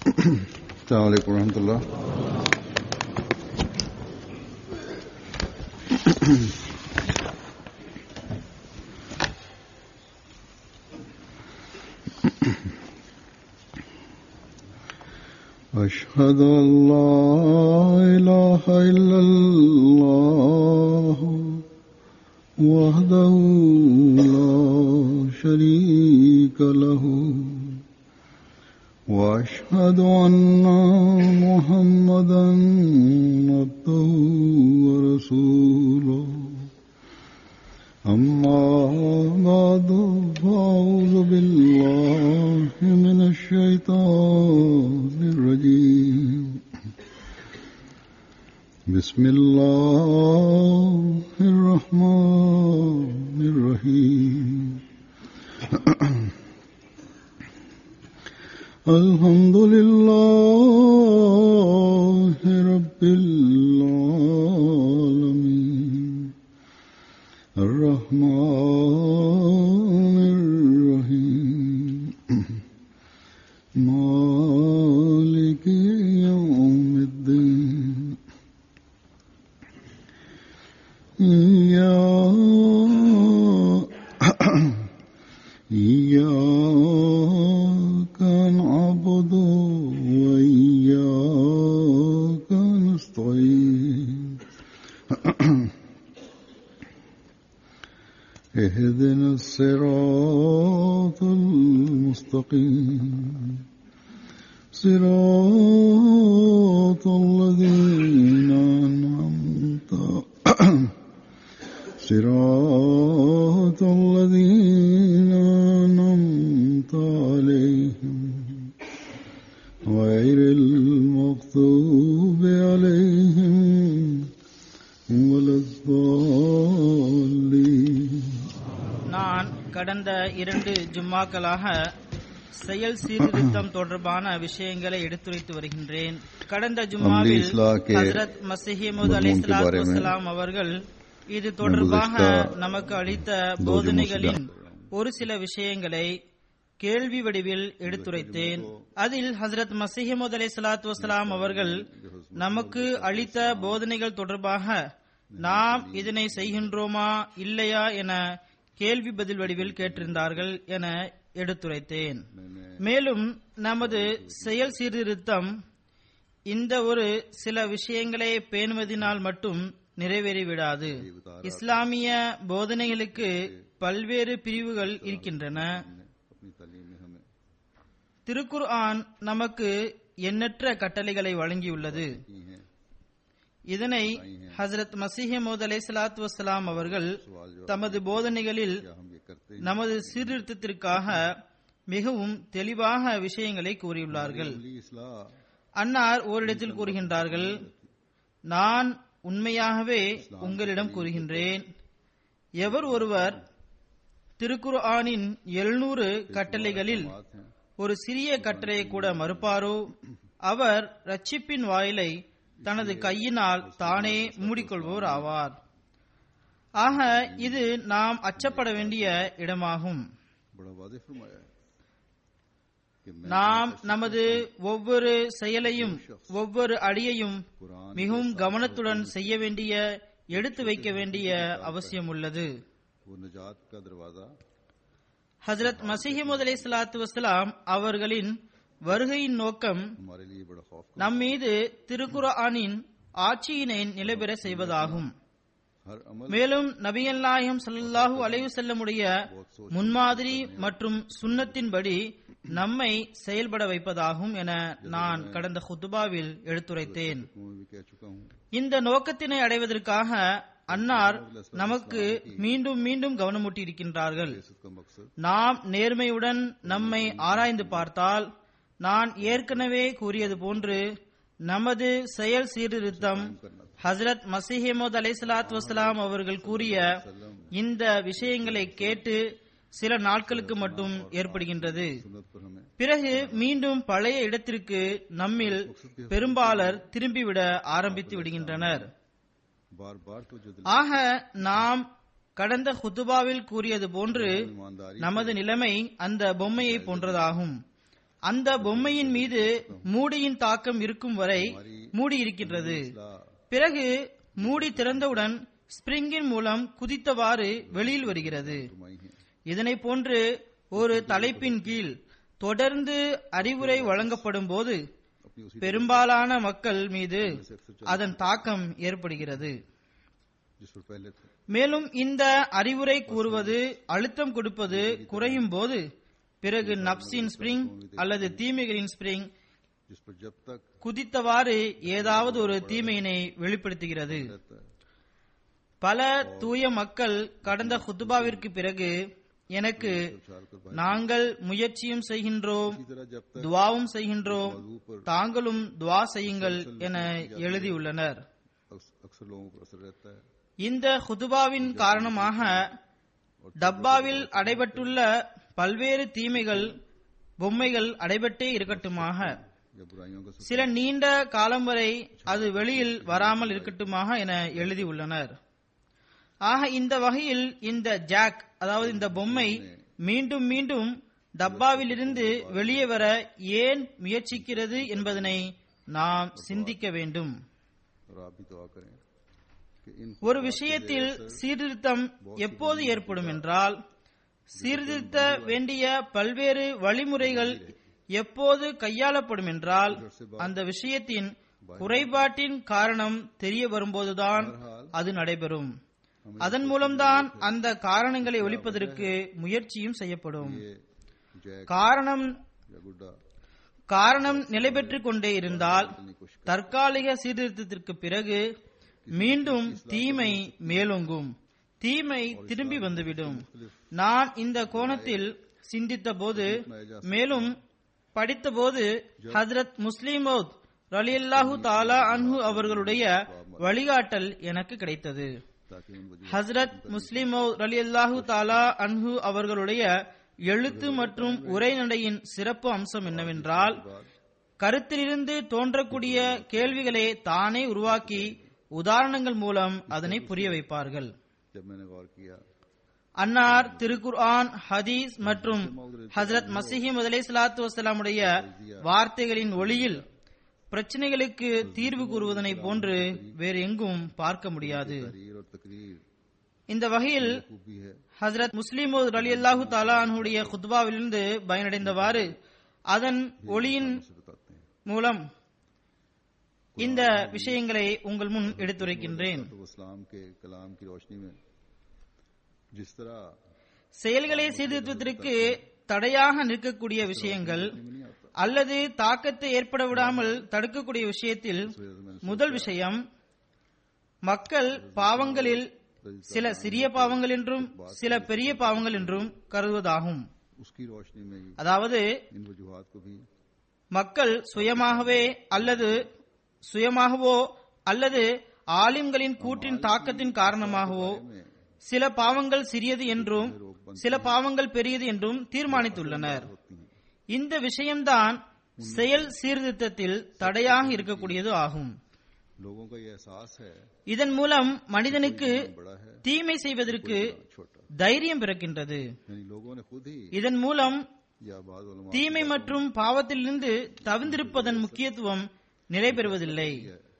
السلام عليكم ورحمة الله أشهد أن لا إله إلا الله وحده لا شريك له واشهد ان محمدا عبده ورسوله اما بعد فاعوذ بالله من الشيطان الرجيم بسم الله الرحمن الرحيم الحمد لله رب العالمين الرحمن الرحيم مالك يوم الدين إياك إياك نعبد وإياك نستعين اهدنا الصراط المستقيم صراط الذين أنعمت صراط الذين أنعمت عليهم غير المغضوب عليهم ولا الضالين நான் கடந்த இரண்டு ஜும்மாக்களாக செயல் சீர்திருத்தம் தொடர்பான விஷயங்களை எடுத்துரைத்து வருகின்றேன் கடந்த ஜும்மாவில் இஸ்லாம் கே ஹசரத் மசீமது அலி மضمون के बारे में அவர்கள் இது தொடர்பாக गुज़श्ता நமக்கு அளித்த दो போதனைகளின் जुम्मों ஒரு சில விஷயங்களை கேள்வி வடிவில் எடுத்துரைத்தேன் அதில் ஹசரத் மசீமது அலி சலாத்து வசலாம் அவர்கள் நமக்கு அளித்த போதனைகள் தொடர்பாக நாம் இதனை செய்கின்றோமா இல்லையா என கேள்வி பதில் வடிவில் கேட்டிருந்தார்கள் என எடுத்துரைத்தேன் மேலும் நமது செயல் சீர்திருத்தம் இந்த ஒரு சில விஷயங்களை பேணுவதினால் மட்டும் நிறைவேறிவிடாது இஸ்லாமிய போதனைகளுக்கு பல்வேறு பிரிவுகள் இருக்கின்றன अपनी तालीम में हमें திருக்குர்ஆன் நமக்கு எண்ணற்ற கட்டளைகளை வழங்கியுள்ளது की हैं இதனை ஹசரத் மசீஹமூத் அலை சலாத்து வசலாம் அவர்கள் தமது போதனைகளில் क्या हम ये करते हैं நமது சீர்திருத்தத்திற்காக மிகவும் தெளிவாக விஷயங்களை கூறியுள்ளார்கள் अमली इस्लाह அன்னார் ஓரிடத்தில் கூறுகின்றார்கள் நான் உண்மையாகவே உங்களிடம் கூறுகின்றேன் எவர் ஒருவர் திருக்குர்ஆனின் எழுநூறு கட்டளைகளில் बात है ஒரு சிறிய கட்டளையை கூட மறுப்பாரோ அவர் ரட்சிப்பின் வாயிலை தனது கையினால் தானே மூடிக்கொள்வோர் ஆவார் ஆக இது நாம் அச்சப்பட வேண்டிய இடமாகும் बड़ा वादे फरमाया है कि मैं நாம் நமது ஒவ்வொரு செயலையும் ஒவ்வொரு அடியையும் कुरान மிகவும் கவனத்துடன் செய்ய வேண்டிய எடுத்து வைக்க வேண்டிய அவசியம் உள்ளது वो निजात का दरवाजा ஹசரத் மசீஹமது அலை சலாத்து வசலாம் அவர்களின் வருகையின் நோக்கம் हमारे लिए बड़ा खौफ का நம் மீது திருக்குர்ஆனின் ஆட்சியினை நிலைபெற செய்வதாகும் हर अमल மேலும் நபிகள் நாயகம் ஸல்லல்லாஹு அலைஹி வஸல்லமுடைய முன்மாதிரி மற்றும் சுன்னத்தின்படி நம்மை செயல்பட வைப்பதாகும் என நான் கடந்த குத்துபாவில் எடுத்துரைத்தேன் मैं भी कह चुका हूँ இந்த நோக்கத்தினை அடைவதற்காக அன்னார் நமக்கு மீண்டும் மீண்டும் கவனமூட்டி இருக்கின்றார்கள் इसका मकसद நாம் நேர்மையுடன் நம்மை ஆராய்ந்து பார்த்தால் நான் ஏற்கனவே கூறியது போன்று நமது செயல் சீர்திருத்தம் ஹசரத் மசிஹமது அலை சலாத் வசலாம் அவர்கள் கூறிய இந்த விஷயங்களை கேட்டு சில நாட்களுக்கு மட்டும் ஏற்படுகின்றது सुन्नत पर हमें பிறகு மீண்டும் பழைய இடத்திற்கு நம்மில் பெரும்பாலர் திரும்பிவிட ஆரம்பித்து விடுகின்றனர் बार बार तो जो दिल ஆக நாம் கடந்த ஹுத்துபாவில் கூறியது போன்று ईमानदारी நமது நிலைமை அந்த பொம்மையை போன்றதாகும் அந்த பொம்மையின் மீது மூடியின் தாக்கம் இருக்கும் வரை மூடி இருக்கின்றது इस्लाह பிறகு மூடி திறந்தவுடன் ஸ்பிரிங்கின் மூலம் குதித்தவாறு வெளியில் வருகிறது फरमाई है இதனை போன்று ஒரு தலைப்பின் கீழ் தொடர்ந்து அறிவுரை வழங்கப்படும் போது अपनी उसी பெரும்பாலான மக்கள் மீது அதன் தாக்கம் ஏற்படுகிறது जिस पर पहले थे மேலும் இந்த அறிவுரை கூறுவது அழுத்தம் கொடுப்பது குறையும் போது பிறகு நப்சின் ஸ்பிரிங் அல்லது தீமைகளின் ஸ்பிரிங் जिस पर जब तक குதித்தவாறு ஏதாவது ஒரு தீமையினை வெளிப்படுத்துகிறது रहता है பல தூய மக்கள் கடந்த ஹுத்துபாவிற்கு பிறகு எனக்கு उछाल कर भाई நாங்கள் முயற்சியும் செய்கின்றோம் इसी तरह जब तक துவாவும் செய்கின்றோம் मौजू पर தாங்களும் துவா செய்யுங்கள் என எழுதியுள்ளனர் अक्स- अक्सर लोगों पर असर रहता है இந்த ஹுதுபாவின் காரணமாக டப்பாவில் அடைபட்டுள்ள பல்வேறு தீமைகள் பொம்மைகள் அடைபட்டே இருக்கட்டுமாக या बुराइयों का சில நீண்ட காலம் வரை அது வெளியில் வராமல் இருக்கட்டுமாக என எழுதியுள்ளனர் ஆக இந்த வகையில் இந்த ஜாக் அதாவது இந்த பொம்மை மீண்டும் மீண்டும் டப்பாவிலிருந்து வெளியே வர ஏன் முயற்சிக்கிறது என்பதனை நாம் சிந்திக்க வேண்டும் और आप भी दुआ करें कि इन ஒரு விஷயத்தில் சீர்திருத்தம் எப்போது ஏற்படும் என்றால் சீர்திருத்த வேண்டிய பல்வேறு வழிமுறைகள் எப்போது கையாளப்படும் என்றால் அந்த விஷயத்தின் குறைபாட்டின் காரணம் தெரிய வரும்போதுதான் அது நடைபெறும் அதன் மூலம்தான் அந்த காரணங்களை ஒழிப்பதற்கு முயற்சியும் செய்யப்படும் ये जैक காரணம் या गुड्डा காரணம் நிலை பெற்றுக் கொண்டே இருந்தால் करने की कोशिश தற்காலிக சீர்திருத்தத்திற்கு பிறகு மீண்டும் தீமை மேலோங்கும் தீமை திரும்பி வந்துவிடும் நான் இந்த கோணத்தில் சிந்தித்த போது மேலும் படித்தபோது ஹஜரத் முஸ்லிமோத் ரலியல்லாஹு தாலா அன்ஹு அவர்களுடைய வழிகாட்டல் எனக்கு கிடைத்தது ताकि उन वजह ஹஸ்ரத் முஸ்லிமோ ரலியல்லாஹு தாலா அன்ஹு அவர்களுடைய எழுத்து மற்றும் உரைநடையின் சிறப்பு அம்சம் என்னவென்றால் கருத்திலிருந்து தோன்றக்கூடிய கேள்விகளை தானே உருவாக்கி உதாரணங்கள் மூலம் அதனை புரிய வைப்பார்கள் जब मैंने गौर किया அன்னார் திருக்குர்ஆன் ஹதீஸ் மற்றும் ஹஜரத் மசிஹி முதலே சலாத்து வசலாமுடைய வார்த்தைகளின் ஒளியில் பிரச்சனைகளுக்கு தீர்வு கூறுவதனை போன்று வேறு எங்கும் பார்க்க முடியாது तहरीर और तकरीर இந்த வகையில் खूबी है ஹஜரத் முஸ்லிமோத் அலி அல்லாஹு தாலானுடைய குத்பாவிலிருந்து பயனடைந்தவாறு அதன் ஒளியின் से बताते हैं மூலம் இந்த விஷயங்களை உங்கள் முன் எடுத்துரைக்கின்றேன் तो इस्लाम के कलाम की रोशनी में जिस तरह செயல்களை சீர்திருத்தத்திற்கு தடையாக நிற்கக்கூடிய விஷயங்கள் அல்லது தாக்கத்தை ஏற்பட விடாமல் தடுக்கக்கூடிய விஷயத்தில் முதல் விஷயம் மக்கள் பாவங்களில் சில சிறிய பாவங்கள் என்றும் சில பெரிய பாவங்கள் என்றும் கருதுவதாகும் उसकी रोशनी में ही அதாவது इन वजूहत को भी மக்கள் சுயமாகவே அல்லது சுயமாகவோ அல்லது ஆலிம்களின் கூற்றின் தாக்கத்தின் காரணமாகவோ சில பாவங்கள் சிறியது என்றும் சில பாவங்கள் பெரியது என்றும் தீர்மானித்துள்ளனர் होती हैं இந்த விஷயம்தான் செயல் சீர்திருத்தத்தில் தடையாக இருக்கக்கூடியது ஆகும் लोगों का ये एहसास है இதன் மூலம் மனிதனுக்கு बड़ा है தீமை செய்வதற்கு छोटा தைரியம் பிறக்கின்றது यानी लोगों ने खुद ही இதன் மூலம் या बाद उलमा தீமை மற்றும் பாவத்திலிருந்து தவிர்ந்திருப்பதன் முக்கியத்துவம் நிலை பெறுவதில்லை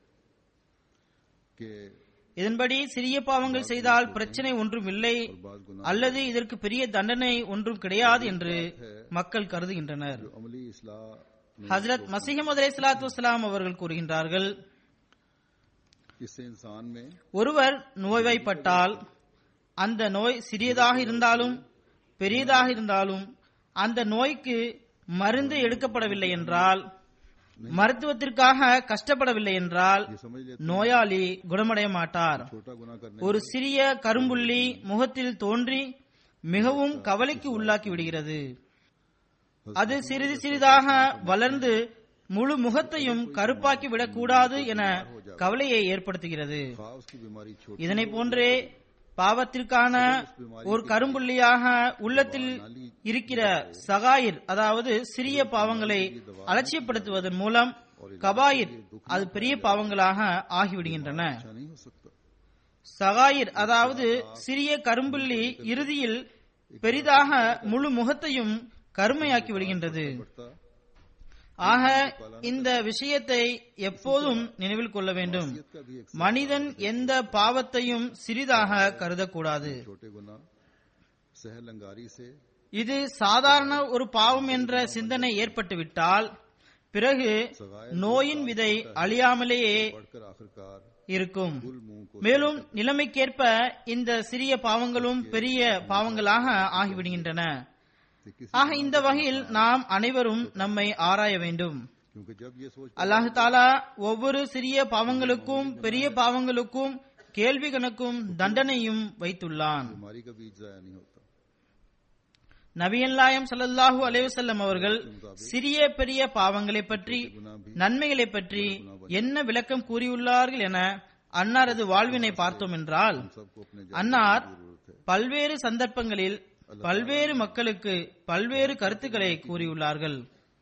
के இதன்படி சிறிய பாவங்கள் செய்தால் பிரச்சனை ஒன்றும் இல்லை बाद गुनाह அல்லது இதற்கு பெரிய தண்டனை ஒன்றும் கிடையாது என்று மக்கள் கருதுகின்றனர் जो अमली इसलाह में ஹஜரத் மசிஹமது அலை சலாத்து வசலாம் அவர்கள் கூறுகின்றார்கள் इससे इंसान में ஒருவர் நோய்வாய்ப்பட்டால் அந்த நோய் சிறியதாக இருந்தாலும் பெரியதாக இருந்தாலும் அந்த நோய்க்கு மருந்து எடுக்கப்படவில்லை என்றால் மருத்துவத்திற்காக கஷ்டப்படவில்லை என்றால் ये समझ लेते நோயாளி குணமடைய மாட்டார் छोटा गुनाह करने ஒரு சிறிய கரும்புள்ளி முகத்தில் தோன்றி மிகவும் கவலைக்கு உள்ளாக்கி விடுகிறது அது சிறிது சிறிதாக வளர்ந்து முழு முகத்தையும் கருப்பாக்கி விடக்கூடாது என கவலையை ஏற்படுத்துகிறது खा उसकी बीमारी छोटी இதனை போன்றே பாவத்திற்கான ஒரு கரும்புள்ளியாக உள்ளத்தில் இருக்கிற சகாயிர் அதாவது சிறிய பாவங்களை அலட்சியப்படுத்துவதன் மூலம் கபாயிர் அது பெரிய பாவங்களாக ஆகிவிடுகின்றன अच्छा नहीं हो सकता சகாயிர் அதாவது சிறிய கரும்புள்ளி இறுதியில் பெரிதாக முழு முகத்தையும் கருமையாக்கி விடுகின்றது पड़ता ஆக இந்த விஷயத்தை எப்போதும் நினைவில் கொள்ள வேண்டும் का भी एक மனிதன் எந்த பாவத்தையும் சிறிதாக கருதக்கூடாது छोटे गुना सहल अंगारी से இது சாதாரண ஒரு பாவம் என்ற சிந்தனை ஏற்பட்டுவிட்டால் பிறகு நோயின் விதை அழியாமலேயே बढ़कर आखिरकार இருக்கும் कुल मुंह को மேலும் நிலைமைக்கேற்ப இந்த சிறிய பாவங்களும் பெரிய பாவங்களாக ஆகிவிடுகின்றன कि किसी ஆக இந்த வகையில் நாம் அனைவரும் நம்மை ஆராய வேண்டும் क्योंकि जब ये सोच அல்லாஹு தாலா ஒவ்வொரு சிறிய பாவங்களுக்கும் பெரிய பாவங்களுக்கும் கேள்வி கணக்கும் தண்டனையும் வைத்துள்ளான் बीमारी का बीज जाया नहीं होता நபியல்லாயம் ஸல்லல்லாஹு அலைஹி வஸல்லம் அவர்கள் சிறிய பெரிய பாவங்களை பற்றி நன்மைகளை பற்றி என்ன விளக்கம் கூறியுள்ளார்கள் என அன்னாரது வாழ்வினை பார்த்தோம் என்றால் सबको अपने அன்னார் பல்வேறு சந்தர்ப்பங்களில் பல்வேறு மக்களுக்கு பல்வேறு கருத்துக்களை கூறியுள்ளார்கள்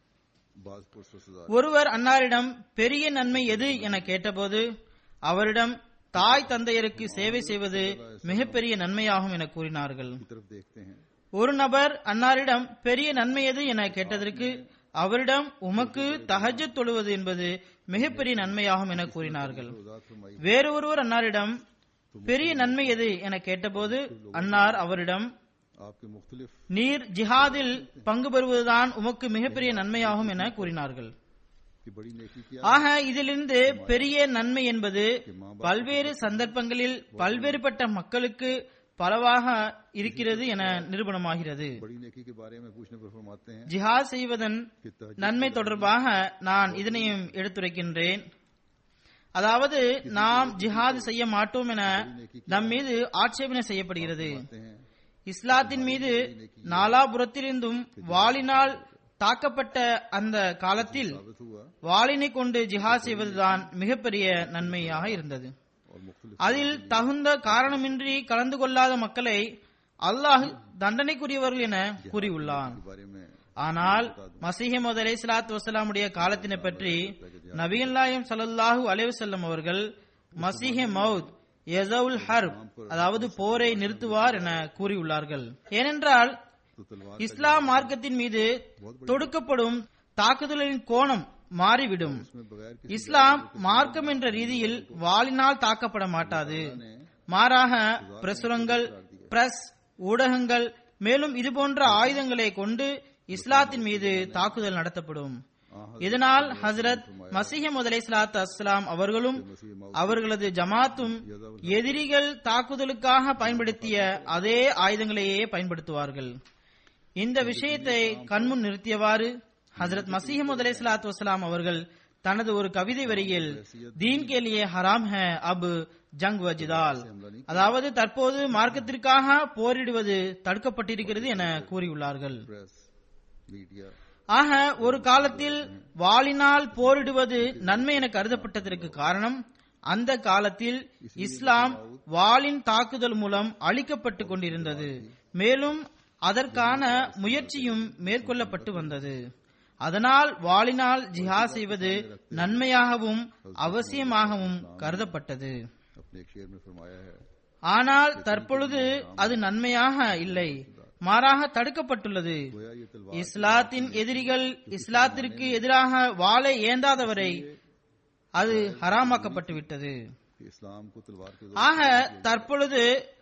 बाज पुरस्कार सजा ஒருவர் அன்னாரிடம் பெரிய நன்மை எது என கேட்டபோது அவரிடம் தாய் தந்தையருக்கு சேவை செய்வது மிகப்பெரிய நன்மையாகும் என கூறினார்கள் की तरफ देखते हैं ஒரு நபர் அன்னாரிடம் பெரிய நன்மை எது என கேட்டதற்கு அவரிடம் உமக்கு தஹஜ்ஜத் தொழுவது என்பது மிகப்பெரிய நன்மையாகும் என கூறினார்கள் रोजात फरमाई வேறு ஒருவர் அன்னாரிடம் பெரிய நன்மை எது என கேட்டபோது அன்னார் அவரிடம் आपके मुख्तलिफ நீர் ஜிஹாதில் பங்கு பெறுவதுதான் உமக்கு மிகப்பெரிய நன்மையாகும் என கூறினார்கள் की बड़ी नेकी किया ஆக இதிலிருந்து பெரிய நன்மை என்பது பல்வேறு சந்தர்ப்பங்களில் பல்வேறுபட்ட மக்களுக்கு பலவாக இருக்கிறது என நிரூபணமாகிறது बड़ी नेकी के बारे में पूछने पर फरमाते हैं ஜிஹாத் செய்வதன் कि तहज्जुद நன்மை தொடர்பாக நான் இதனையும் எடுத்துரைக்கின்றேன் அதாவது நாம் ஜிஹாத் செய்ய மாட்டோம் என நம் மீது ஆட்சேபனை செய்யப்படுகிறது करते हैं இஸ்லாத்தின் மீது நாலாபுரத்திலிருந்தும் வாளினால் தாக்கப்பட்ட அந்த காலத்தில் साबित हुआ வாளினை கொண்டு ஜிஹாத் செய்வதுதான் மிகப்பெரிய நன்மையாக இருந்தது और मुख्तलिफ அதில் தகுந்த காரணமின்றி கலந்து கொள்ளாத மக்களை அல்லாஹ் தண்டனைக்குரியவர்கள் என கூறியுள்ளான் के बारे में ஆனால் மசீஹமது அலை சலாத்து வசலாமுடைய காலத்தினை பற்றி நபியல்லாயம் ஸல்லல்லாஹு அலைஹி வஸல்லம் அவர்கள் மசீஹே மவுத் யசவுல் ஹர்ப் அதாவது போரை நிறுத்துவார் என கூறியுள்ளார்கள் ஏனென்றால் तो तलवार இஸ்லாம் மார்க்கத்தின் மீது தொடுக்கப்படும் தாக்குதலின் கோணம் மாறிவிடும் में बगैर किसी இஸ்லாம் மார்க்கம் என்ற ரீதியில் வாளினால் தாக்கப்பட மாட்டாது மாறாக பிரசுரங்கள் பிரஸ் ஊடகங்கள் மேலும் இதுபோன்ற ஆயுதங்களை கொண்டு இஸ்லாத்தின் மீது தாக்குதல் நடத்தப்படும் இதனால் ஹசரத் மசீஹ் முதலை சலாத் அஸ்லாம் அவர்களும் அவர்களது ஜமாத்தும் எதிரிகள் தாக்குதலுக்காக பயன்படுத்திய அதே ஆயுதங்களையே பயன்படுத்துவார்கள் இந்த விஷயத்தை கண்முன் நிறுத்தியவாறு ஹசரத் மசீஹ் முதலை சலாத் வசலாம் அவர்கள் தனது ஒரு கவிதை வரியில் தீன் கே லியே ஹராம் ஹே அப் ஜங் வஜிதால் அதாவது தற்போது மார்க்கத்திற்காக போரிடுவது தடுக்கப்பட்டிருக்கிறது என கூறியுள்ளார்கள் प्रेस मीडिया ஆக ஒரு காலத்தில் வாளினால் போரிடுவது நன்மை என கருதப்பட்டதற்கு காரணம் அந்த காலத்தில் இஸ்லாம் வாளின் தாக்குதல் மூலம் அழிக்கப்பட்டு கொண்டிருந்தது மேலும் அதற்கான முயற்சியும் மேற்கொள்ளப்பட்டு வந்தது அதனால் வாளினால் ஜிஹாத் செய்வது நன்மையாகவும் அவசியமாகவும் கருதப்பட்டது अपने एक शेर में फरमाया है ஆனால் தற்பொழுது அது நன்மையாக இல்லை மாறாக தடுக்கப்பட்டுள்ளது गोया ये तलवार இஸ்லாத்தின் எதிரிகள் இஸ்லாத்திற்கு எதிராக வாளை ஏந்தாதவரை அது ஹராமாக்கப்பட்டு விட்டது कि इस्लाम को तलवार के ஆக தற்பொழுது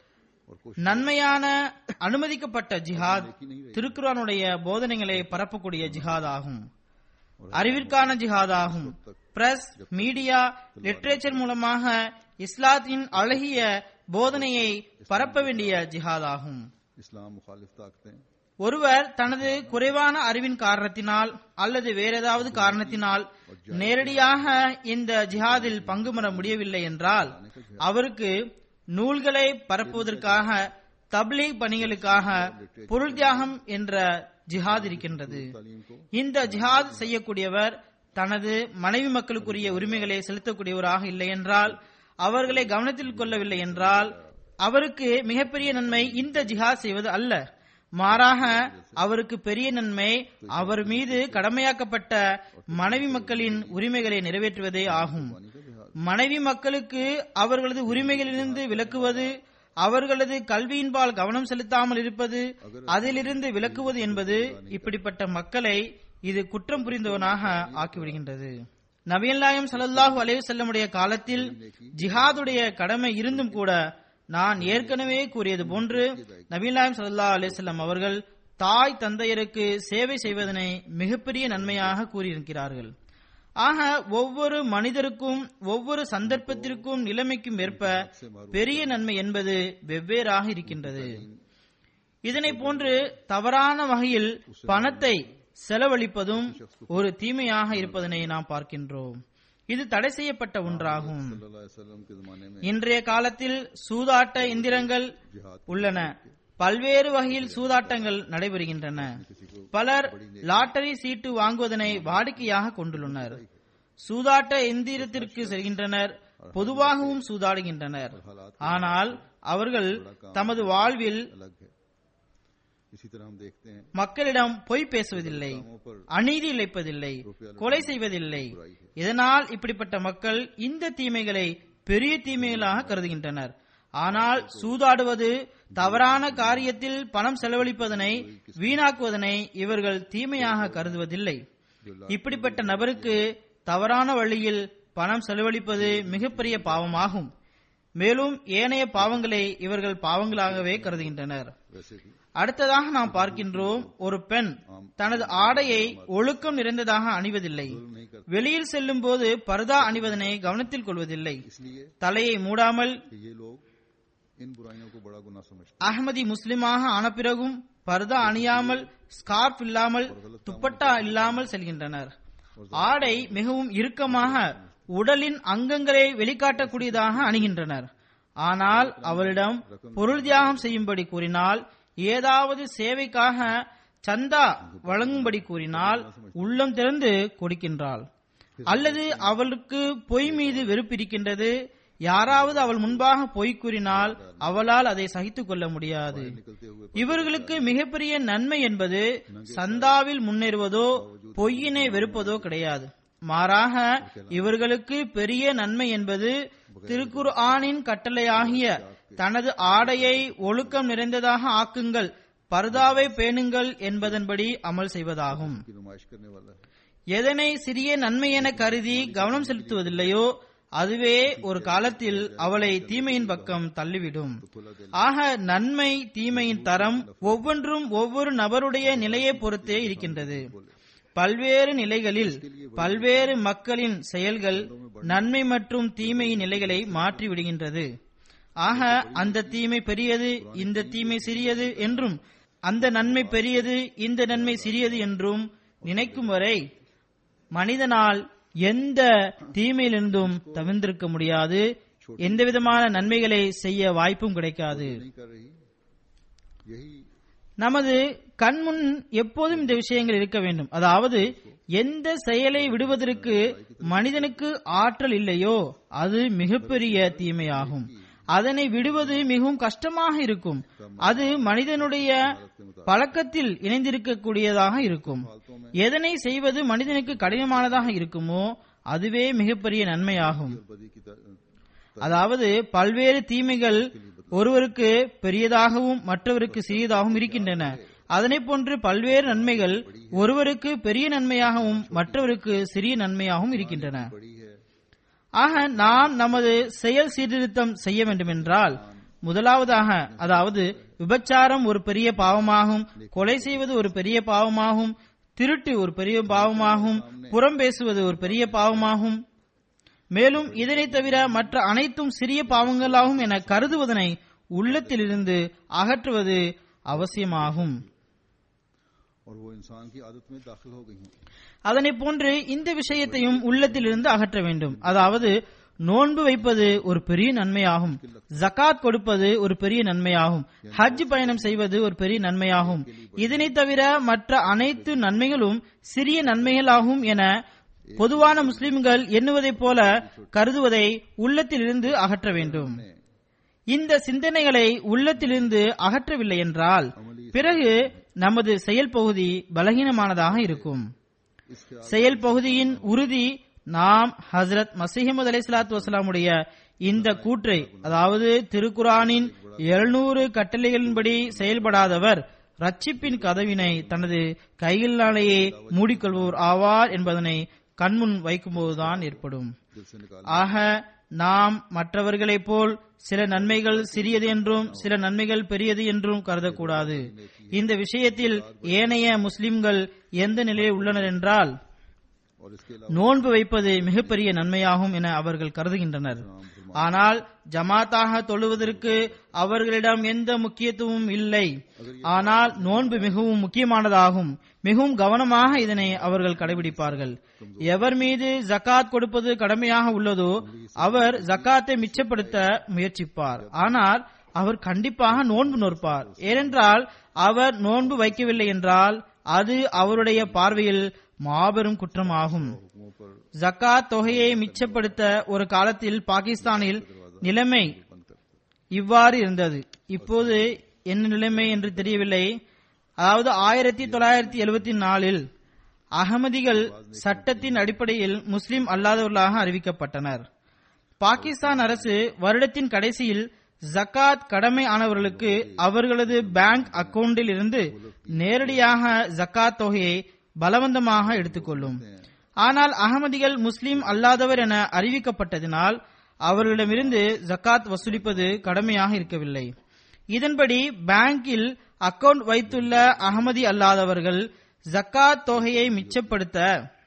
और कुछ நன்மையான அனுமதிக்கப்பட்ட ஜிஹாத் திருக்குரானுடைய போதனைகளை பரப்பக்கூடிய ஜிஹாத் ஆகும் அறிவிற்கான ஜிஹாத் ஆகும் பிரஸ் மீடியா லிட்ரேச்சர் மூலமாக இஸ்லாத்தின் அழகிய போதனையை பரப்ப வேண்டிய ஜிஹாத் ஆகும் इस्लाम मुखालिफ ताकतें ஒருவர் தனது குறைவான அறிவின் காரணத்தினால் அல்லது வேற ஏதாவது காரணத்தினால் நேரடியாக இந்த ஜிஹாதில் பங்கு பெற முடியவில்லை என்றால் அவருக்கு நூல்களை பரப்புவதற்காக தப்லீக் பணிகளுக்காக பொருள் தியாகம் என்ற ஜிஹாத் இருக்கின்றது तालीम को இந்த ஜிஹாத் செய்யக்கூடியவர் தனது மனைவி மக்களுக்குரிய உரிமைகளை செலுத்தக்கூடியவராக இல்லை என்றால் அவர்களை கவனத்தில் கொள்ளவில்லை என்றால் அவருக்கு மிகப்பெரிய நன்மை இந்த ஜிஹாத் செய்வது அல்ல மாறாக அவருக்கு பெரிய நன்மை அவர் மீது கடமையாக்கப்பட்ட மனைவி மக்களின் உரிமைகளை நிறைவேற்றுவதே ஆகும் மனைவி மக்களுக்கு அவர்களது உரிமைகளிலிருந்து விலக்குவது அவர்களது கல்வியின்பால் கவனம் செலுத்தாமல் இருப்பது அதிலிருந்து விலக்குவது என்பது இப்படிப்பட்ட மக்களை இது குற்றம் புரிந்தவனாக ஆக்கிவிடுகின்றது நபியல்லாயம் ஸல்லல்லாஹு அலைஹி வஸல்லமுடைய காலத்தில் ஜிஹாதுடைய கடமை இருந்தும் கூட நான் ஏற்கனவே கூறியது போன்று நபியல்லாயம் ஸல்லல்லாஹு அலைஹி வஸல்லம் அவர்கள் தாய் தந்தையருக்கு சேவை செய்வதனை மிகப்பெரிய நன்மையாக கூறியிருக்கிறார்கள் ஆக ஒவ்வொரு மனிதருக்கும் ஒவ்வொரு சந்தர்ப்பத்திற்கும் நிலைமைக்கும் ஏற்ப பெரிய நன்மை என்பது வெவ்வேறாக இருக்கின்றது இதனை போன்று தவறான வகையில் பணத்தை செலவழிப்பதும் ஒரு தீமையாக இருப்பதனை நாம் பார்க்கின்றோம் இது தடை செய்யப்பட்ட ஒன்றாகும் सल्लल्लाहु अलैहि वसल्लम के जमाने में இன்றைய காலத்தில் சூதாட்ட எந்திரங்கள் உள்ளன பல்வேறு வகையில் சூதாட்டங்கள் நடைபெறுகின்றன பலர் லாட்டரி சீட்டு வாங்குவதனை வாடிக்கையாக கொண்டுள்ளனர் சூதாட்ட எந்திரத்திற்கு செல்கின்றனர் பொதுவாகவும் சூதாடுகின்றனர் ஆனால் அவர்கள் தமது வாழ்வில் अलग है इसी तरह हम देखते हैं மக்களிடம் பொய் பேசுவதில்லை कामों पर அநீதி இழைப்பதில்லை கொலை செய்வதில்லை இதனால் இப்படிப்பட்ட மக்கள் இந்த தீமைகளை பெரிய தீமைகளாக கருதுகின்றனர் ஆனால் சூதாடுவது தவறான காரியத்தில் பணம் செலவழிப்பதனை வீணாக்குவதனை இவர்கள் தீமையாக கருதுவதில்லை இப்படிப்பட்ட நபருக்கு தவறான வழியில் பணம் செலவழிப்பது மிகப்பெரிய பாவமாகும் மேலும் ஏனைய பாவங்களை இவர்கள் பாவங்களாகவே கருதுகின்றனர் वैसे भी அடுத்ததாக நாம் பார்க்கின்றோம் ஒரு பெண் தனது ஆடையை ஒழுக்கம் நிறைந்ததாக அணிவதில்லை नहीं करते வெளியில் செல்லும் போது பர்தா அணிவதனை கவனத்தில் கொள்வதில்லை इसलिए தலையை மூடாமல் कि ये लोग इन बुराइयों को बड़ा गुनाह समझते அகமதி முஸ்லிமாக ஆன பிறகும் பர்தா அணியாமல் ஸ்கார்ப் இல்லாமல் துப்பட்டா இல்லாமல் செல்கின்றனர் ஆடை மிகவும் இறுக்கமாக உடலின் அங்கங்களை வெளிக்காட்டக்கூடியதாக அணிகின்றனர் ஆனால் அவரிடம் பொருள் தியாகம் செய்யும்படி கூறினால் ஏதாவது சேவைக்காக சந்தா வழங்கும்படி கூறினால் உள்ளம் திறந்து கொடுக்கின்றாள் அல்லது அவளுக்கு பொய் மீது வெறுப்பு இருக்கின்றது யாராவது அவள் முன்பாக பொய் கூறினால் அவளால் அதை சகித்துக் கொள்ள முடியாது निकलते हुए இவர்களுக்கு மிகப்பெரிய நன்மை என்பது சந்தாவில் முன்னேறுவதோ பொய்யினை வெறுப்பதோ கிடையாது மாறாக இவர்களுக்கு பெரிய நன்மை என்பது திருக்குர் ஆனின் கட்டளையாகிய தனது ஆடையை ஒழுக்கம் நிறைந்ததாக ஆக்குங்கள் பர்தாவை பேணுங்கள் என்பதன்படி அமல் செய்வதாகும் की नुमाइश करने वाला है எதனை சிறிய நன்மை என கருதி கவனம் செலுத்துவதில்லையோ அதுவே ஒரு காலத்தில் அவளை தீமையின் பக்கம் தள்ளிவிடும் ஆக நன்மை தீமையின் தரம் ஒவ்வொன்றும் ஒவ்வொரு நபருடைய நிலையை பொறுத்தே இருக்கின்றது பல்வேறு நிலைகளில் பல்வேறு மக்களின் செயல்கள் நன்மை மற்றும் தீமையின் நிலைகளை மாற்றி விடுகின்றது ஆக அந்த தீமை பெரியது இந்த தீமை சிறியது என்றும் அந்த நன்மை பெரியது இந்த நன்மை சிறியது என்றும் நினைக்கும் வரை மனிதனால் எந்த தீமையிலிருந்தும் தவிர்ந்திருக்க முடியாது எந்த விதமான நன்மைகளை செய்ய வாய்ப்பும் கிடைக்காது नहीं कर रही यही நமது கண்முன் எப்போதும் இந்த விஷயங்கள் இருக்க வேண்டும் அதாவது எந்த செயலை விடுவதற்கு மனிதனுக்கு ஆற்றல் இல்லையோ அது மிகப்பெரிய தீமையாகும் அதனை விடுவது மிகவும் கஷ்டமாக இருக்கும் அது மனிதனுடைய பழக்கத்தில் இணைந்திருக்கக்கூடியதாக இருக்கும் எதனை செய்வது மனிதனுக்கு கடினமானதாக இருக்குமோ அதுவே மிகப்பெரிய நன்மையாகும் बदी की तर- அதாவது பல்வேறு தீமைகள் ஒருவருக்கு பெரியதாகவும் மற்றவருக்கு சிறியதாகவும் இருக்கின்றன அதனை போன்று பல்வேறு நன்மைகள் ஒருவருக்கு பெரிய நன்மையாகவும் மற்றவருக்கு சிறிய நன்மையாகவும் இருக்கின்றன बड़ी है ஆக நாம் நமது செயல் சீர்திருத்தம் செய்ய வேண்டுமென்றால் முதலாவதாக அதாவது விபச்சாரம் ஒரு பெரிய பாவமாகும் கொலை செய்வது ஒரு பெரிய பாவமாகும் திருட்டு ஒரு பெரிய பாவமாகும் புறம் பேசுவது ஒரு பெரிய பாவமாகும் மேலும் இதனை தவிர மற்ற அனைத்தும் சிறிய பாவங்களாகும் என கருதுவதனை உள்ளத்திலிருந்து அகற்றுவது அவசியமாகும் और वो इंसान की आदत में दाखिल हो गई हैं அதனை போன்று இந்த விஷயத்தையும் உள்ளத்திலிருந்து அகற்ற வேண்டும் அதாவது நோன்பு வைப்பது ஒரு பெரிய நன்மையாகும் ஜகாத் கொடுப்பது ஒரு பெரிய நன்மையாகும் ஹஜ் பயணம் செய்வது ஒரு பெரிய நன்மையாகும் இதனை தவிர மற்ற அனைத்து நன்மைகளும் சிறிய நன்மைகளாகும் என பொதுவான முஸ்லிம்கள் எண்ணுவதைப் போல கருதுவதை உள்ளத்திலிருந்து அகற்ற வேண்டும் இந்த சிந்தனைகளை உள்ளத்திலிருந்து அகற்றவில்லை என்றால் பிறகு நமது செயல் பகுதி பலகீனமானதாக இருக்கும் इस ख्याल செயல் பகுதியின் உறுதி நாம் ஹசரத் மசீஹமது அலை சலாத்து வசலாமுடைய இந்த கூற்றை அதாவது திருக்குரானின் எழுநூறு கட்டளைகளின்படி செயல்படாதவர் ரட்சிப்பின் கதவினை தனது கையிலாலேயே மூடிக்கொள்வோர் ஆவார் என்பதனை கண்முன் வைக்கும்போதுதான் ஏற்படும் दिल से निकाल ஆக நாம் மற்றவர்களைப் போல் சில நன்மைகள் சிறியது என்றும் சில நன்மைகள் பெரியது என்றும் கருதக்கூடாது இந்த விஷயத்தில் ஏனைய முஸ்லிம்கள் எந்த நிலையில் உள்ளனர் என்றால் और इसके अलावा நோன்பு வைப்பது மிகப்பெரிய நன்மையாகும் என அவர்கள் கருதுகின்றனர் ஆனால் ஜமாத்தாக தொழுவதற்கு அவர்களிடம் எந்த முக்கியத்துவமும் இல்லை ஆனால் நோன்பு மிகவும் முக்கியமானதாகும் மிகவும் கவனமாக இதனை அவர்கள் கடைபிடிப்பார்கள் எவர் மீது ஜகாத் கொடுப்பது கடமையாக உள்ளதோ அவர் ஜகாத்தை மிச்சப்படுத்த முயற்சிப்பார் ஆனால் அவர் கண்டிப்பாக நோன்பு நோற்பார் ஏனென்றால் அவர் நோன்பு வைக்கவில்லை என்றால் அது அவருடைய பார்வையில் மாபெரும் குற்றமாகும் हुक्मों पर ஜக்காத் தொகையை மிச்சப்படுத்த ஒரு காலத்தில் பாகிஸ்தானில் நிலைமை बंद करते இவ்வாறு இருந்தது இப்போது என்ன நிலைமை என்று தெரியவில்லை அதாவது ஆயிரத்தி தொள்ளாயிரத்தி எழுபத்தி நாலில் அகமதிகள் சட்டத்தின் அடிப்படையில் முஸ்லிம் அல்லாதவர்களாக அறிவிக்கப்பட்டனர் பாகிஸ்தான் அரசு வருடத்தின் கடைசியில் ஜக்காத் கடமை ஆனவர்களுக்கு அவர்களது பேங்க் அக்கவுண்டில் இருந்து நேரடியாக ஜக்காத் தொகையை பலவந்தமாக எடுத்துக்கொள்ளும் ஆனால் அகமதிகள் முஸ்லிம் அல்லாதவர் என அறிவிக்கப்பட்டதினால் அவர்களிடமிருந்து ஜக்காத் வசூலிப்பது கடமையாக இருக்கவில்லை இதன்படி பேங்கில் அக்கவுண்ட் வைத்துள்ள அகமதி அல்லாதவர்கள் ஜக்காத் தொகையை மிச்சப்படுத்த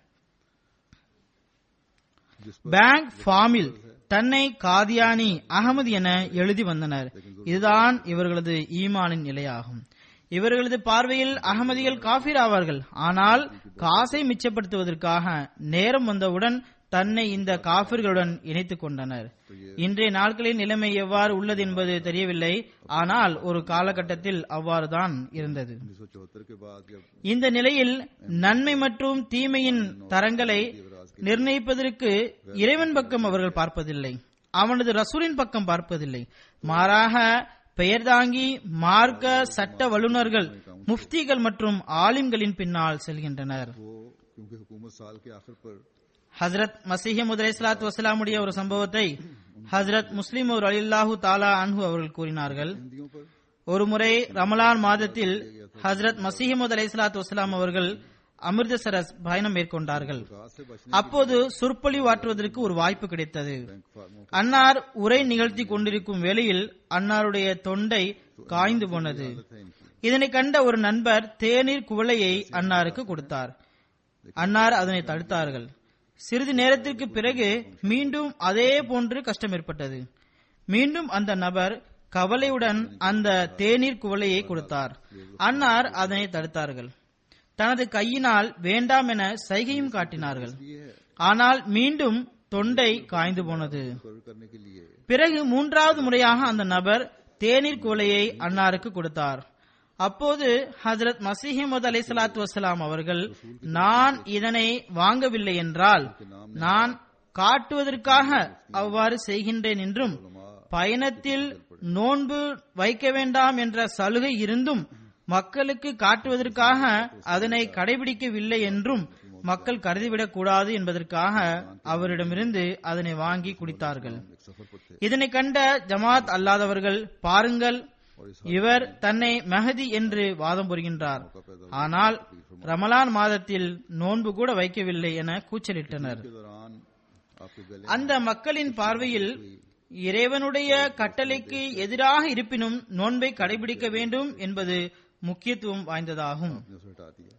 பேங்க் ஃபார்மில் தன்னை காதியானி அகமது என எழுதி வந்தனர் இதுதான் இவர்களது ஈமானின் நிலையாகும் இவர்களது பார்வையில் அகமதிகள் காஃபிர் ஆவார்கள் ஆனால் காசை மிச்சப்படுத்துவதற்காக நேரம் வந்தவுடன் தன்னை இந்த காபிர்களுடன் இணைத்துக் கொண்டனர் இன்றைய நாட்களின் நிலைமை எவ்வாறு உள்ளது என்பது தெரியவில்லை ஆனால் ஒரு காலகட்டத்தில் அவ்வாறுதான் இருந்தது उन्नीस सौ चौहत्तर के बाद जब இந்த நிலையில் நன்மை மற்றும் தீமையின் தரங்களை நிர்ணயிப்பதற்கு இறைவன் பக்கம் அவர்கள் பார்ப்பதில்லை அவனது ரசூலின் பக்கம் பார்ப்பதில்லை மாறாக பெயர் தாங்கி மார்க்க சட்ட வல்லுநர்கள் முஃப்திகள் மற்றும் ஆலிம்களின் பின்னால் செல்கின்றனர் वो क्योंकि हुकूमत साल के आखिर पर ஹசரத் மசீஹமது அலைஹிஸ்ஸலாத்து வசலாமுடைய ஒரு சம்பவத்தை ஹசரத் முஸ்லிம் ஒரு அலில்லாஹு தாலா அன்ஹு அவர்கள் கூறினார்கள் हिंदियों पर ஒரு முறை ரமலான் மாதத்தில் ஹசரத் மசீஹமது அலைஹிஸ்ஸலாத்து வசலாம் அவர்கள் அமிர்தசரஸ் பயணம் மேற்கொண்டார்கள் घास से बचने அப்போது சொற்பொழிவாற்றுவதற்கு ஒரு வாய்ப்பு கிடைத்தது बैंक फार्मों அன்னார் உரை நிகழ்த்தி கொண்டிருக்கும் வேளையில் அன்னாருடைய தொண்டை காய்ந்து போனது है इनकी இதனை கண்ட ஒரு நண்பர் தேநீர் குவளையை அன்னாருக்கு கொடுத்தார் அன்னார் அதனை தடுத்தார்கள் சிறிது நேரத்திற்கு பிறகு மீண்டும் அதே போன்று கஷ்டம் ஏற்பட்டது மீண்டும் அந்த நபர் கவலையுடன் அந்த தேநீர் குவளையை கொடுத்தார் அன்னார் அதனை தடுத்தார்கள் தனது கையினால் வேண்டாம் என சைகையும் காட்டினார்கள் ये है ஆனால் மீண்டும் தொண்டை காய்ந்து போனது कवर करने के लिए பிறகு மூன்றாவது முறையாக அந்த நபர் தேநீர் குவளையை அன்னாருக்கு கொடுத்தார் அப்போது ஹஜரத் மசீஹமது அலை சலாத்து வசலாம் அவர்கள் நான் இதனை வாங்கவில்லை என்றால் நான் காட்டுவதற்காக அவ்வாறு செய்கின்றேன் என்றும் பயணத்தில் நோன்பு வைக்க வேண்டாம் என்ற சலுகை இருந்தும் மக்களுக்கு காட்டுவதற்காக அதனை கடைபிடிக்கவில்லை என்றும் மக்கள் கருதிவிடக் கூடாது என்பதற்காக அவரிடமிருந்து அதனை வாங்கி குடித்தார்கள் एक सफर पर थे இதனை கண்ட ஜமாத் அல்லாதவர்கள் பாருங்கள் இவர் தன்னை மெஹதி என்று வாதம் புரிகின்றார் ஆனால் ரமலான் மாதத்தில் நோன்பு கூட வைக்கவில்லை என கூச்சலிட்டனர் के दौरान आपके गले அந்த மக்களின் பார்வையில் இறைவனுடைய கட்டளைக்கு எதிராக இருப்பினும் நோன்பை கடைபிடிக்க வேண்டும் என்பது முக்கியத்துவம் வாய்ந்ததாகும் ने उसे हटा दिया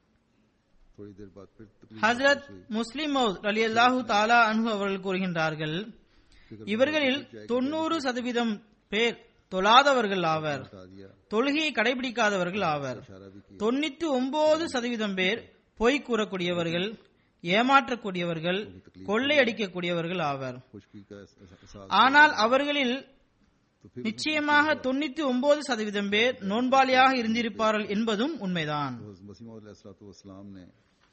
थोड़ी देर बाद फिर तकलीफ ஹசரத் முஸ்லிம் அலி அல்லாஹு தாலா அன்ஹு அவர்கள் கூறுகின்றார்கள் இவர்களில் தொண்ணூறு சதவீதம் பேர் தொழாதவர்கள் ஆவர் हटा दिया தொழுகையை கடைபிடிக்காதவர்கள் ஆவர் इशारा भी किया தொண்ணூத்தி ஒன்பது சதவீதம் பேர் பொய் கூறக்கூடியவர்கள் ஏமாற்றக்கூடியவர்கள் கொள்ளையடிக்கக்கூடியவர்கள் ஆவர் खुशकी का एहसा- एहसास ஆனால் அவர்களில் तो फिर நிச்சயமாக தொண்ணூத்தி ஒன்பது சதவீதம் பேர் நோன்பாளியாக இருந்திருப்பார்கள் என்பதும் உண்மைதான் मसीम ने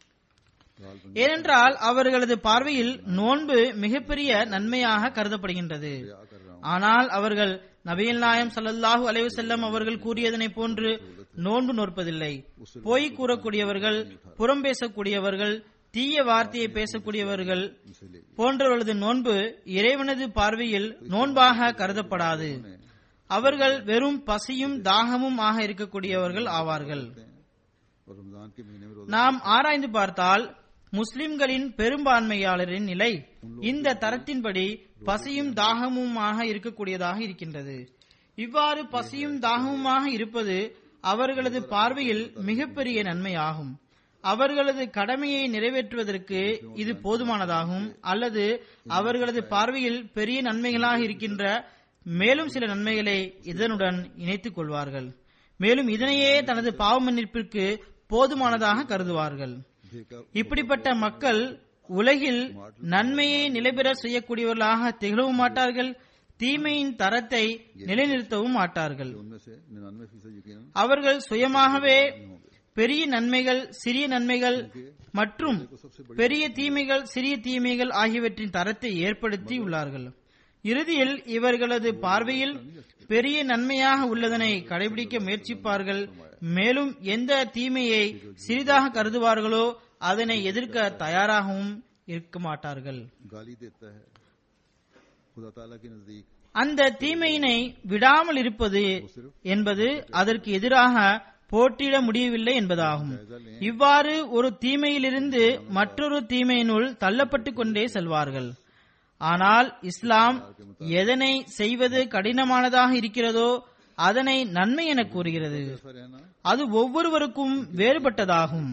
गाल बंद ஏனென்றால் அவர்களது பார்வையில் நோன்பு மிகப்பெரிய நன்மையாக கருதப்படுகின்றது क्या कर रहा हूँ ஆனால் அவர்கள் நபிகள் நாயம் ஸல்லல்லாஹு அலைஹி வஸல்லம் அவர்கள் கூறியதனை போன்று நோன்பு நோற்பதில்லை பொய் கூறக்கூடியவர்கள் புறம் பேசக்கூடியவர்கள் தீய வார்த்தையை பேசக்கூடியவர்கள் इसे ले போன்றவர்களது நோன்பு இறைவனது பார்வையில் நோன்பாக கருதப்படாது அவர்கள் வெறும் பசியும் தாகமும் ஆக இருக்கக்கூடியவர்கள் ஆவார்கள் हैं और रमजान के महीने में रोजा நாம் ஆராய்ந்து பார்த்தால் முஸ்லிம்களின் பெரும்பான்மையாளரின் நிலை இந்த தரத்தின்படி பசியும் தாகமுமாக இருக்கக்கூடியதாக இருக்கின்றது இவ்வாறு பசியும் தாகமுமாக இருப்பது அவர்களது பார்வையில் மிகப்பெரிய நன்மையாகும் அவர்களது கடமையை நிறைவேற்றுவதற்கு இது போதுமானதாகும் அல்லது அவர்களது பார்வையில் பெரிய நன்மைகளாக இருக்கின்ற மேலும் சில நன்மைகளை இதனுடன் இணைத்துக் கொள்வார்கள் மேலும் இதனையே தனது பாவ மன்னிப்பிற்கு போதுமானதாக கருதுவார்கள் देखा இப்படிப்பட்ட மக்கள் உலகில் நன்மையை நிலைபெற செய்யக்கூடியவர்களாக திகழவும் மாட்டார்கள் தீமையின் தரத்தை நிலைநிறுத்தவும் மாட்டார்கள் उनमें से निन्यानवे फीसद यकीन அவர்கள் சுயமாகவே பெரிய நன்மைகள் சிறிய நன்மைகள் மற்றும் பெரிய தீமைகள் சிறிய தீமைகள் ஆகியவற்றின் தரத்தை ஏற்படுத்தி உள்ளார்கள் இறுதியில் இவர்களது பார்வையில் பெரிய நன்மையாக உள்ளதனை கடைபிடிக்க முயற்சிப்பார்கள் மேலும் எந்த தீமையை சிறிதாக கருதுவார்களோ அதனை எதிர்க்க தயாராகவும் இருக்க மாட்டார்கள் गाली देता है खुदा ताला के नजदीक அந்த தீமையினை விடாமல் இருப்பது என்பது அதற்கு எதிராக போட்டியிட முடியவில்லை என்பதாகும் இவ்வாறு ஒரு தீமையிலிருந்து மற்றொரு தீமையினுள் தள்ளப்பட்டு கொண்டே செல்வார்கள் ஆனால் இஸ்லாம் எதனை செய்வது கடினமானதாக இருக்கிறதோ அதனை நன்மை என கூறுகிறது ऐसा रहना அது ஒவ்வொருவருக்கும் வேறுபட்டதாகும்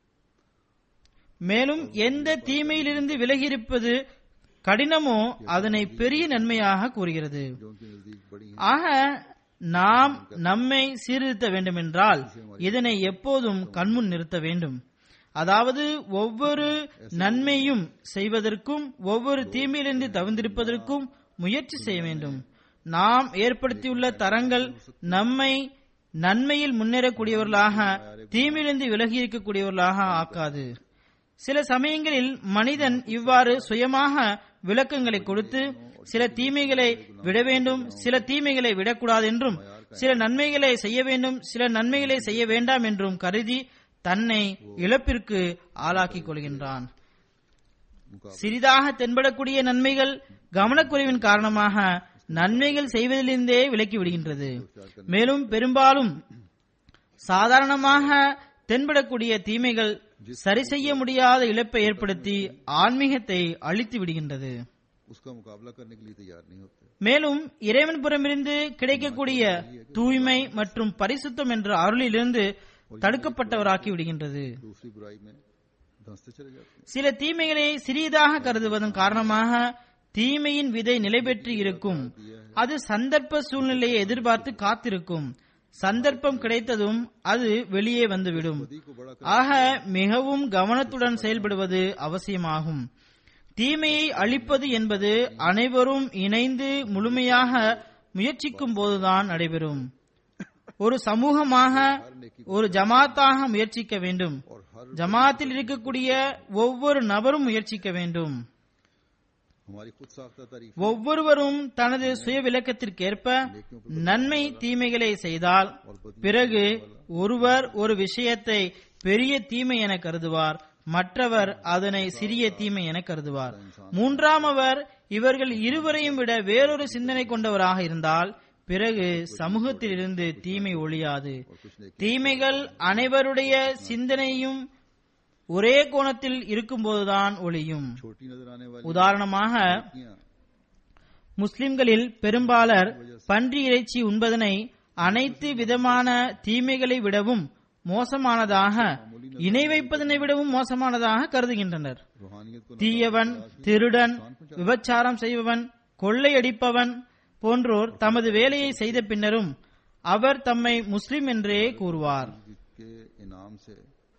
மேலும் எந்த தீமையிலிருந்து விலகியிருப்பது கடினமோ அதனை பெரிய நன்மையாக கூறுகிறது जो उनके नजदीक बड़ी है ஆக நாம் நம்மை சீர்திருத்த வேண்டுமென்றால் இதனை எப்போதும் கண்முன் நிறுத்த வேண்டும் அதாவது ஒவ்வொரு நன்மையும் செய்வதற்கும் ஒவ்வொரு தீமையிலிருந்து தவிர்ந்திருப்பதற்கும் முயற்சி செய்ய வேண்டும் நாம் ஏற்படுத்தியுள்ள தரங்கள் நம்மை நன்மையில் முன்னேறக்கூடியவர்களாக தீமையிலிருந்து விலகி இருக்கக்கூடியவர்களாக ஆக்காது சில சமயங்களில் மனிதன் இவ்வாறு சுயமாக விளக்கங்களை கொடுத்து சில தீமைகளை விட வேண்டும் சில தீமைகளை விடக்கூடாது என்றும் சில நன்மைகளை செய்ய வேண்டும் சில நன்மைகளை செய்ய வேண்டாம் என்றும் கருதி தன்னை இழப்பிற்கு ஆளாக்கிக் கொள்கின்றான் சிறிதாக தென்படக்கூடிய நன்மைகள் கவனக்குறைவின் காரணமாக நன்மைகள் செய்வதிலிருந்தே விலக்கி விடுகின்றது மேலும் பெரும்பாலும் சாதாரணமாக தென்படக்கூடிய தீமைகள் சரி செய்ய முடியாத இழப்பை ஏற்படுத்தி ஆன்மீகத்தை அழித்து விடுகின்றது उसका मुकाबला करने के लिए तैयार नहीं होते மேலும் இறைவன் புறமிருந்து கிடைக்கக்கூடிய தூய்மை மற்றும் பரிசுத்தம் என்ற அருளிலிருந்து தடுக்கப்பட்டவராக்கி விடுகின்றது दूसरी बुराई में धंसते चले जाते हैं சில தீமைகளை சிறியதாக கருதுவதன் காரணமாக தீமையின் விதை நிலை பெற்று இருக்கும் அது சந்தர்ப்ப சூழ்நிலையை எதிர்பார்த்து காத்திருக்கும் சந்தர்ப்பம் கிடைத்ததும் அது வெளியே வந்துவிடும் खुदी को बड़ा ஆக மிகவும் கவனத்துடன் செயல்படுவது அவசியமாகும் தீமையை அழிப்பது என்பது அனைவரும் இணைந்து முழுமையாக முயற்சிக்கும் போதுதான் நடைபெறும் ஒரு சமூகமாக ஒரு ஜமாத்தாக முயற்சிக்க வேண்டும் और हर ஜமாத்தில் இருக்கக்கூடிய ஒவ்வொரு நபரும் முயற்சிக்க வேண்டும் हमारी खुद साख्ता तारीफ ஒவ்வொருவரும் தனது சுய விளக்கத்திற்கேற்ப நன்மை தீமைகளை செய்தால் பிறகு ஒருவர் ஒரு விஷயத்தை பெரிய தீமை என கருதுவார் மற்றவர் அதனை சிறிய தீமை என கருதுவார் மூன்றாமவர் இவர்கள் இருவரையும் விட வேறொரு சிந்தனை கொண்டவராக இருந்தால் பிறகு சமூகத்திலிருந்து தீமை ஒழியாது தீமைகள் அனைவருடைய சிந்தனையும் ஒரே கோணத்தில் இருக்கும்போதுதான் ஒளியும் छोटी नजर आने वाली உதாரணமாக लड़कियां முஸ்லிம்களில் பெரும்பாலர் பன்றி இறைச்சி உண்பதனை அனைத்து விதமான தீமைகளை விடவும் மோசமானதாக இணை வைப்பதனை விடவும் மோசமானதாக கருதுகின்றனர் रूहानियत को தீயவன் திருடன் விபச்சாரம் செய்பவன் கொள்ளையடிப்பவன் போன்றோர் தமது வேலையை செய்த பின்னரும் அவர் தம்மை முஸ்லிம் என்றே கூறுவார் के इनाम से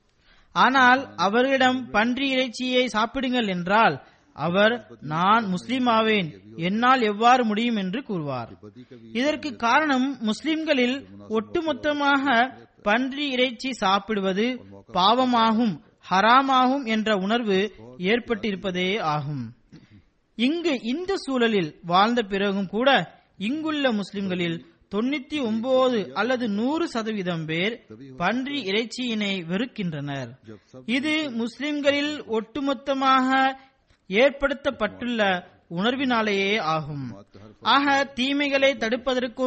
ஆனால் அவர்களிடம் பன்றி இறைச்சியை சாப்பிடுங்கள் என்றால் அவர் நான் முஸ்லிம் ஆவேன் என்னால் எவ்வாறு முடியும் என்று கூறுவார் बदी कभी இதற்கு காரணம் முஸ்லிம்களில் ஒட்டுமொத்தமாக பன்றி இறைச்சி சாப்பிடுவது பாவமாகும் ஹராமாகும் என்ற உணர்வு ஏற்பட்டிருப்பதே ஆகும் இங்கு இந்த சூழலில் வாழ்ந்த பிறகும் கூட இங்குள்ள முஸ்லிம்களில் தொண்ணூத்தி ஒன்பது அல்லது நூறு சதவீதம் பேர் பன்றி இறைச்சியினை வெறுக்கின்றனர் जब सब இது முஸ்லிம்களில் ஒட்டுமொத்தமாக ஏற்படுத்தப்பட்டுள்ள உணர்வினாலேயே ஆகும் ஆக தீமைகளை தடுப்பதற்கும்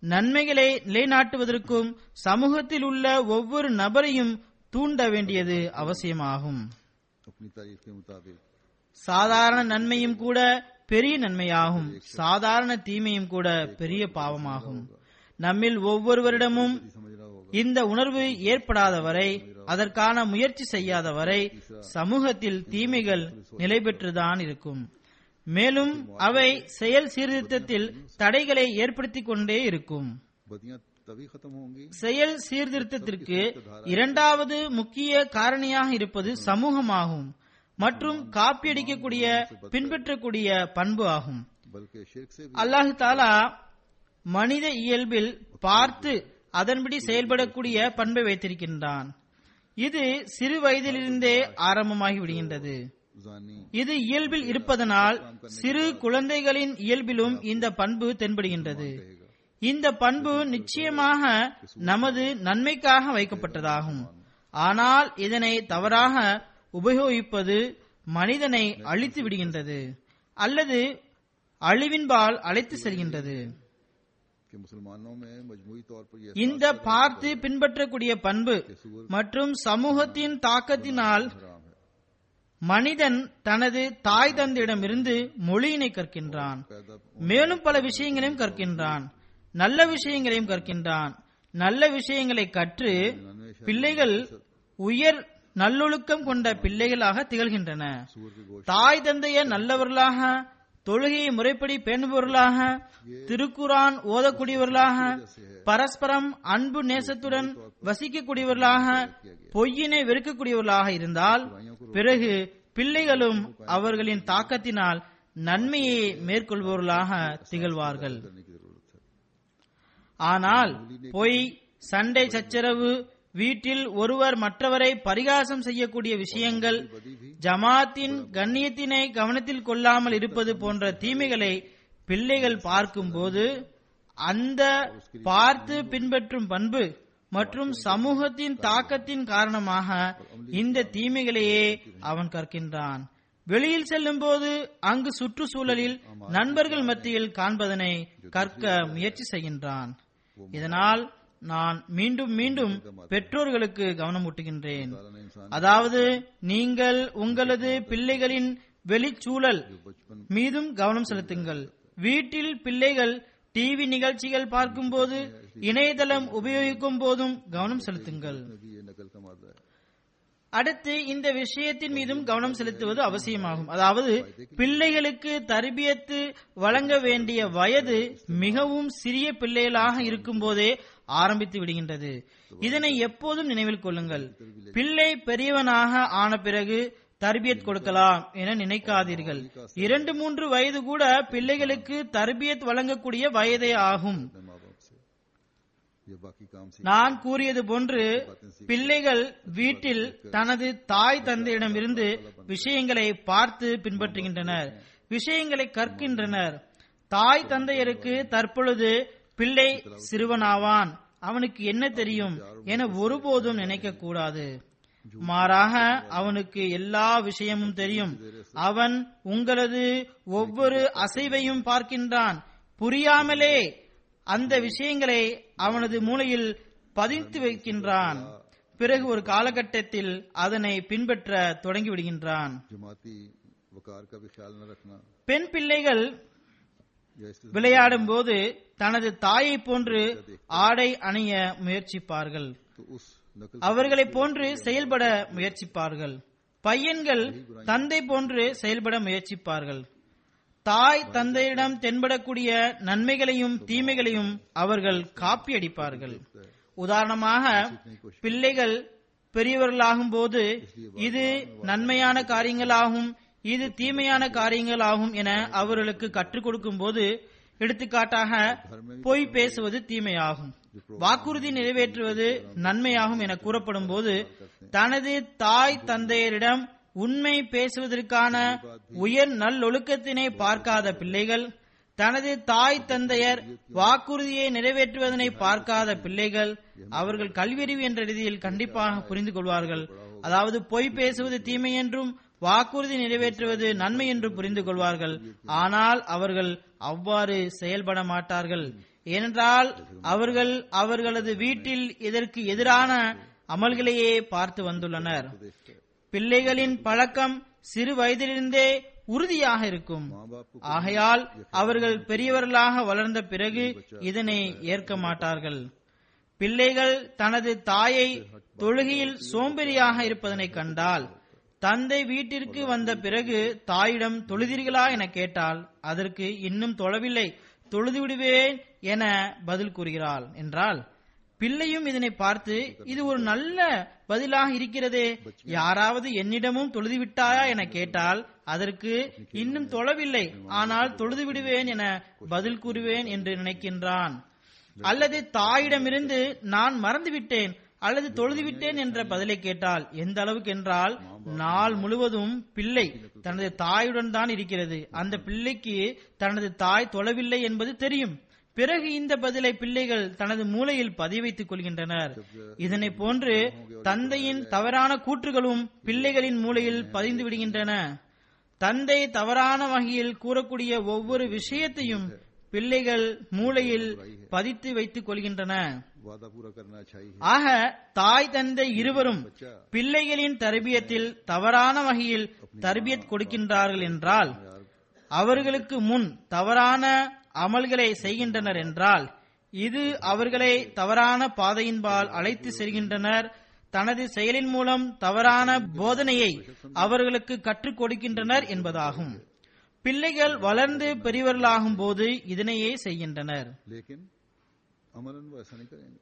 நன்மைகளை நிலைநாட்டுவதற்கும் சமூகத்தில் உள்ள ஒவ்வொரு நபரையும் தூண்ட வேண்டியது அவசியமாகும் अपनी तारीफ के मुताबिक சாதாரண நன்மையும் கூட பெரிய நன்மையாகும் சாதாரண தீமையும் கூட பெரிய பாவமாகும் நம்மில் ஒவ்வொருவரிடமும் समझ रहा होगा இந்த உணர்வு ஏற்படாத வரை அதற்கான முயற்சி செய்யாத வரை சமூகத்தில் தீமைகள் நிலை பெற்றுதான் இருக்கும் மேலும் அவை செயல் சீர்திருத்தத்தில் தடைகளை ஏற்படுத்திக் கொண்டே இருக்கும் बदियां तभी खत्म होंगी செயல் சீர்திருத்தத்திற்கு இரண்டாவது முக்கிய காரணியாக இருப்பது சமூகமாகும் மற்றும் காப்பியடிக்கக்கூடிய பின்பற்றக்கூடிய பண்பு ஆகும் बल्कि शिरक से भी அல்லாஹு தாலா மனித இயல்பில் பார்த்து அதன்படி செயல்படக்கூடிய பண்பை வைத்திருக்கின்றான் இது சிறு வயதிலிருந்தே ஆரம்பமாகி விடுகின்றது जानी இது இயல்பில் இருப்பதனால் சிறு குழந்தைகளின் இயல்பிலும் இந்த பண்பு தென்படுகின்றது இந்த பண்பு நிச்சயமாக நமது நன்மைக்காக வைக்கப்பட்டதாகும் ஆனால் இதனை தவறாக உபயோகிப்பது மனிதனை அழித்து விடுகின்றது அல்லது அழிவின்பால் அழைத்து செல்கின்றது कि मुसलमानों में मजमूई तौर पर यह இந்த பார்த்து பின்பற்றக்கூடிய பண்பு மற்றும் சமூகத்தின் தாக்கத்தினால் हराम है மனிதன் தனது தாய் தந்தையிடமிருந்து மொழியினை கற்கின்றான் पैदा மேலும் பல விஷயங்களையும் கற்கின்றான் நல்ல விஷயங்களையும் கற்கின்றான் நல்ல விஷயங்களை கற்று பிள்ளைகள் உயர் நல்லொழுக்கம் கொண்ட பிள்ளைகளாக திகழ்கின்றன सूर के गोश्त தாய் தந்தைய நல்லவர்களாக தொழுகையை முறைப்படி பேணுபவர்களாக திருக்குரான் ஓதக்கூடியவர்களாக பரஸ்பரம் அன்பு நேசத்துடன் வசிக்கக்கூடியவர்களாக பொய்யினை வெறுக்கக்கூடியவர்களாக இருந்தால் பிறகு பிள்ளைகளும் அவர்களின் தாக்கத்தினால் நன்மையை மேற்கொள்பவர்களாக திகழ்வார்கள் करने की जरूरत है ஆனால் பொய் சண்டை சச்சரவு வீட்டில் ஒருவர் மற்றவரை பரிகாசம் செய்யக்கூடிய விஷயங்கள் ஜமாத்தின் கண்ணியத்தினை கவனத்தில் கொள்ளாமல் இருப்பது போன்ற தீமைகளை பிள்ளைகள் பார்க்கும்போது அந்த பார்த்து பின்பற்றும் பண்பு மற்றும் சமூகத்தின் தாக்கத்தின் காரணமாக இந்த தீமைகளையே அவன் கற்கின்றான் வெளியில் செல்லும் போது அங்கு சுற்றுச்சூழலில் நண்பர்கள் மத்தியில் காண்பதனை கற்க முயற்சி செய்கின்றான் இதனால் நான் மீண்டும் மீண்டும் பெற்றோர்களுக்கு கவனமூட்டுகின்றேன் अल्लाह ने इंसान அதாவது நீங்கள் உங்களது பிள்ளைகளின் வெளிச்சூழல் बचपन மீதும் கவனம் செலுத்துங்கள் வீட்டில் பிள்ளைகள் டிவி நிகழ்ச்சிகள் பார்க்கும்போது இணையதளம் உபயோகிக்கும் போதும் கவனம் செலுத்துங்கள் में भी ये नकल का मादा है அடுத்து இந்த விஷயத்தின் மீதும் கவனம் செலுத்துவது அவசியமாகும் அதாவது பிள்ளைகளுக்கு தர்பியத்து வழங்க வேண்டிய வயது மிகவும் சிறிய பிள்ளைகளாக இருக்கும் போதே ஆரம்பித்து விடுகின்றது இதனை எப்போதும் நினைவில் கொள்ளுங்கள் பிள்ளை பெரியவனாக ஆன பிறகு தர்பியத் கொடுக்கலாம் என நினைக்காதீர்கள் இரண்டு மூன்று வயது கூட பிள்ளைகளுக்கு தர்பியத் வழங்கக்கூடிய வயதே ஆகும் अपने माँ बाप से ये बाकी काम से நான் கூறியது போன்று பிள்ளைகள் வீட்டில் தனது தாய் தந்தையிடமிருந்து விஷயங்களை பார்த்து பின்பற்றுகின்றனர் விஷயங்களை கற்கின்றனர் தாய் தந்தையருக்கு தற்பொழுது பிள்ளை சிறுவனாவான் அவனுக்கு என்ன தெரியும் என ஒருபோதும் நினைக்க கூடாது மாறாக அவனுக்கு எல்லா விஷயமும் தெரியும் அவன் உங்களது ஒவ்வொரு அசைவையும் பார்க்கின்றான் புரியாமலே அந்த விஷயங்களை அவனது மூளையில் பதித்து வைக்கின்றான் பிறகு ஒரு காலகட்டத்தில் அதனை பின்பற்ற தொடங்கிவிடுகின்றான் जमाती वकार का भी ख्याल न रखना பெண் பிள்ளைகள் या इस விளையாடும் போது தனது தாயை போன்று ஆடை அணிய முயற்சிப்பார்கள் तो उस नकल அவர்களைப் போன்று செயல்பட முயற்சிப்பார்கள் பையன்கள் தந்தை போன்று செயல்பட முயற்சிப்பார்கள் தாய் தந்தையிடம் தென்படக்கூடிய நன்மைகளையும் தீமைகளையும் அவர்கள் காப்பி அடிப்பார்கள் உதாரணமாக பிள்ளைகள் பெரியவர்களாகும் போது இது நன்மையான காரியங்களாகும் இது தீமையான காரியங்களாகும் என அவர்களுக்கு கற்றுக் கொடுக்கும் போது எடுத்துக்காட்டாக பொய் பேசுவது தீமையாகும் வாக்குறுதி நிறைவேற்றுவது நன்மையாகும் என கூறப்படும் போது தனது தாய் தந்தையரிடம் உண்மை பேசுவதற்கான உயர் நல்லொழுக்கத்தினை பார்க்காத பிள்ளைகள் தனது தாய் தந்தையர் வாக்குறுதியை நிறைவேற்றுவதனை பார்க்காத பிள்ளைகள் அவர்கள் கல்வியறிவு என்ற ரீதியில் கண்டிப்பாக புரிந்து கொள்வார்கள் அதாவது பொய் பேசுவது தீமை என்றும் வாக்குறுதி நிறைவேற்றுவது நன்மை என்று புரிந்து கொள்வார்கள் ஆனால் அவர்கள் அவ்வாறு செயல்பட மாட்டார்கள் ஏனென்றால் அவர்கள் அவர்களது வீட்டில் இதற்கு எதிரான அமல்களையே பார்த்து வந்துள்ளனர் பிள்ளைகளின் பழக்கம் சிறு வயதிலிருந்தே உறுதியாக இருக்கும் माँ बाप को ஆகையால் அவர்கள் பெரியவர்களாக வளர்ந்த பிறகு இதனை ஏற்க மாட்டார்கள் பிள்ளைகள் தனது தாயை தொழுகையில் சோம்பேறியாக இருப்பதனை கண்டால் தந்தை வீட்டிற்கு வந்த பிறகு தாயிடம் தொழுதீர்களா என கேட்டால் அதற்கு இன்னும் தொழவில்லை தொழுது விடுவேன் என பதில் கூறுகிறாள் என்றால் பிள்ளையும் இதனை பார்த்து இது ஒரு நல்ல பதிலாக இருக்கிறதே யாராவது என்னிடமும் தொழுது விட்டாயா என கேட்டால் அதற்கு இன்னும் தொழவில்லை ஆனால் தொழுது விடுவேன் என பதில் கூறுவேன் என்று நினைக்கின்றான் அல்லது தாயிடமிருந்து நான் மறந்துவிட்டேன் அல்லது தொழுதுவிட்டேன் என்ற பதிலை கேட்டால் எந்த அளவுக்கு என்றால் நாள் முழுவதும் பிள்ளை தனது தாயுடன் தான் இருக்கிறது அந்த பிள்ளைக்கு தனது தாய் தொழவில்லை என்பது தெரியும் பிறகு இந்த பதிலை பிள்ளைகள் தனது மூளையில் பதிய வைத்துக் கொள்கின்றனர் இதனை போன்று தந்தையின் தவறான கூற்றுகளும் பிள்ளைகளின் மூளையில் பதிந்து விடுகின்றன தந்தை தவறான வகையில் கூறக்கூடிய ஒவ்வொரு விஷயத்தையும் பிள்ளைகள் மூளையில் பதித்து வைத்துக் கொள்கின்றன वादा पूरा करना चाहिए ஆக தாய் தந்தை இருவரும் பிள்ளைகளின் தர்பியத்தில் தவறான வகையில் தர்பியத் கொடுக்கின்றார்கள் என்றால் அவர்களுக்கு முன் தவறான அமல்களை செய்கின்றனர் என்றால் இது அவர்களை தவறான பாதையின்பால் அழைத்து செல்கின்றனர் தனது செயலின் மூலம் தவறான போதனையை அவர்களுக்கு கற்றுக் கொடுக்கின்றனர் என்பதாகும் பிள்ளைகள் வளர்ந்து பெரியவர்களாகும் போது இதனையே செய்கின்றனர் लेकिन अमरन वो ऐसा नहीं करेंगे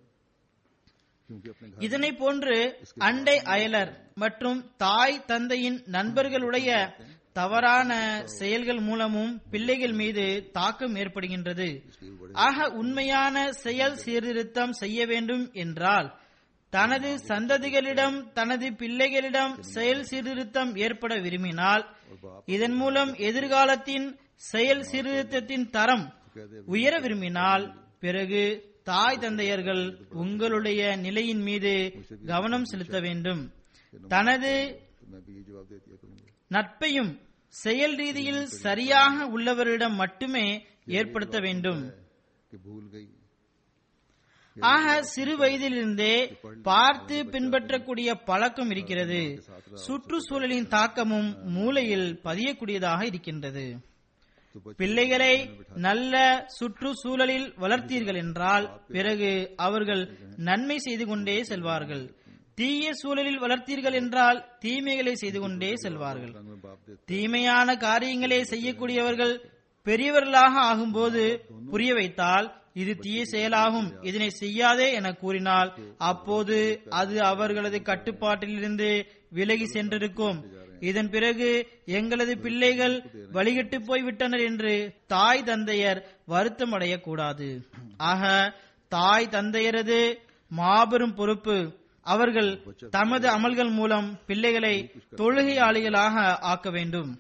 क्योंकि अपने घर இதனை போன்று அண்டை அயலர் மற்றும் தாய் தந்தையின் நண்பர்களுடைய தவறான செயல்கள் மூலமும் பிள்ளைகள் மீது தாக்கம் ஏற்படுகின்றது ஆக உண்மையான செயல் சீர்திருத்தம் செய்ய வேண்டும் என்றால் தனது சந்ததிகளிடம் தனது பிள்ளைகளிடம் செயல் சீர்திருத்தம் ஏற்பட விரும்பினால் இதன் மூலம் எதிர்காலத்தின் செயல் சீர்திருத்தத்தின் தரம் உயர விரும்பினால் பிறகு தாய் தந்தையர்கள் உங்களுடைய நிலையின் மீது கவனம் செலுத்த வேண்டும் தனது तो मैं भी ये जवाब दे दिया करूंगा நட்பையும் செயல் ரீதியில் சரியாக உள்ளவரிடம் மட்டுமே ஏற்படுத்த வேண்டும் कि भूल गई ஆக சிறு வயதிலிருந்தே பார்த்து பின்பற்றக்கூடிய பழக்கம் இருக்கிறது சுற்றுச்சூழலின் தாக்கமும் மூளையில் பதியக்கூடியதாக இருக்கின்றது तो बच्चे பிள்ளைகளை நல்ல சுற்றுச்சூழலில் வளர்த்தீர்கள் என்றால் பிறகு அவர்கள் நன்மை செய்து கொண்டே செல்வார்கள் தீய சூழலில் வளர்த்தீர்கள் என்றால் தீமைகளை செய்து கொண்டே செல்வார்கள் रंग में बाप देते தீமையான காரியங்களை செய்யக்கூடியவர்கள் பெரியவர்களாக ஆகும்போது புரிய வைத்தால் இது தீய செயலாகும் இதனை செய்யாதே என கூறினால் அப்போது அது அவர்களது கட்டுப்பாட்டிலிருந்து விலகி சென்றிருக்கும் இதன் பிறகு எங்களது பிள்ளைகள் வழிகட்டு போய்விட்டனர் என்று தாய் தந்தையர் வருத்தம் அடையக்கூடாது ஆக தாய் தந்தையரது மாபெரும் பொறுப்பு அவர்கள் தமது அமல்கள் மூலம் பிள்ளைகளை தொழுகையாளிகளாக ஆக்க வேண்டும்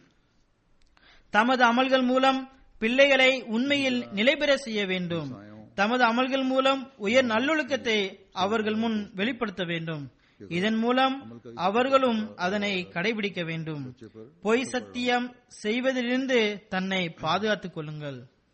தமது அமல்கள் மூலம் பிள்ளைகளை உண்மையில் நிலைபெற செய்ய வேண்டும் தமது அமல்கள் மூலம் உயர் நல்லொழுக்கத்தை அவர்கள் முன் வெளிப்படுத்த வேண்டும் இதன் மூலம் அவர்களும் அதனை கடைபிடிக்க வேண்டும் பொய் சத்தியம் செய்வதிலிருந்து தன்னை பாதுகாத்துக் கொள்ளுங்கள்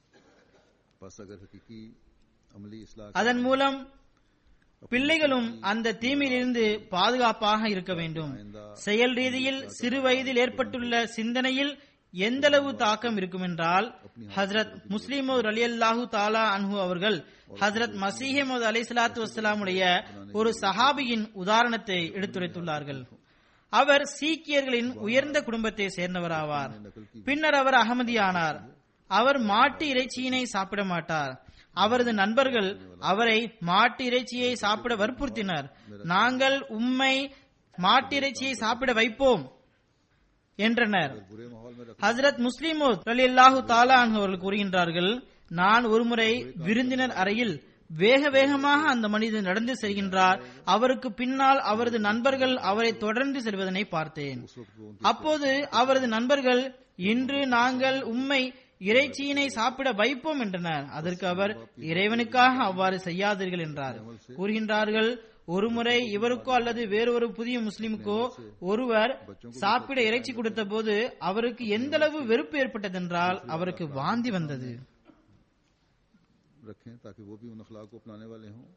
बस अगर हकीकी अमली इसलाह அதன் மூலம் பிள்ளைகளும் அந்த தீமையிலிருந்து பாதுகாப்பாக இருக்க வேண்டும் செயல் ரீதியில் சிறு வயதில் ஏற்பட்டுள்ள சிந்தனையில் எந்தளவு தாக்கம் இருக்கும் என்றால் ஹசரத் முஸ்லிமோர் அலி அல்லாஹு தாலா அன்ஹு அவர்கள் ஹசரத் மசீஹமது அலி சலாத்து வசலாமுடைய ஒரு சஹாபியின் உதாரணத்தை எடுத்துரைத்துள்ளார்கள் அவர் சீக்கியர்களின் உயர்ந்த குடும்பத்தை சேர்ந்தவராவார் பின்னர் அவர் அகமதியானார் அவர் மாட்டு இறைச்சியினை சாப்பிட மாட்டார் அவரது நண்பர்கள் அவரை மாட்டு இறைச்சியை சாப்பிட வற்புறுத்தினர் நாங்கள் உம்மை மாட்டு இறைச்சியை சாப்பிட வைப்போம் என்றனர் बुरे माहौल में रख ஹசரத் முஸ்லிமோத் ரலியல்லாஹு தாலா அன்ஹு அவர்கள் கூறுகின்றார்கள் நான் ஒருமுறை விருந்தினர் அறையில் வேக வேகமாக அந்த மனிதன் நடந்து செல்கின்றார் அவருக்கு பின்னால் அவரது நண்பர்கள் அவரை தொடர்ந்து செல்வதனை பார்த்தேன் அப்போது அவரது நண்பர்கள் இன்று நாங்கள் உம்மை இறைச்சியினை சாப்பிட வைப்போம் என்றனர் அதற்கு அவர் இறைவனுக்காக அவ்வாறு செய்யாதீர்கள் என்றார் கூறுகின்றார்கள் ஒருமுறை இவருக்கோ அல்லது வேறொரு புதிய முஸ்லிமுக்கோ ஒருவர் சாப்பிட இறைச்சி கொடுத்த போது அவருக்கு எந்த அளவு வெறுப்பு ஏற்பட்டதென்றால் அவருக்கு வாந்தி வந்தது रखें ताकि वो भी उन अखलाक को अपनाने वाले हों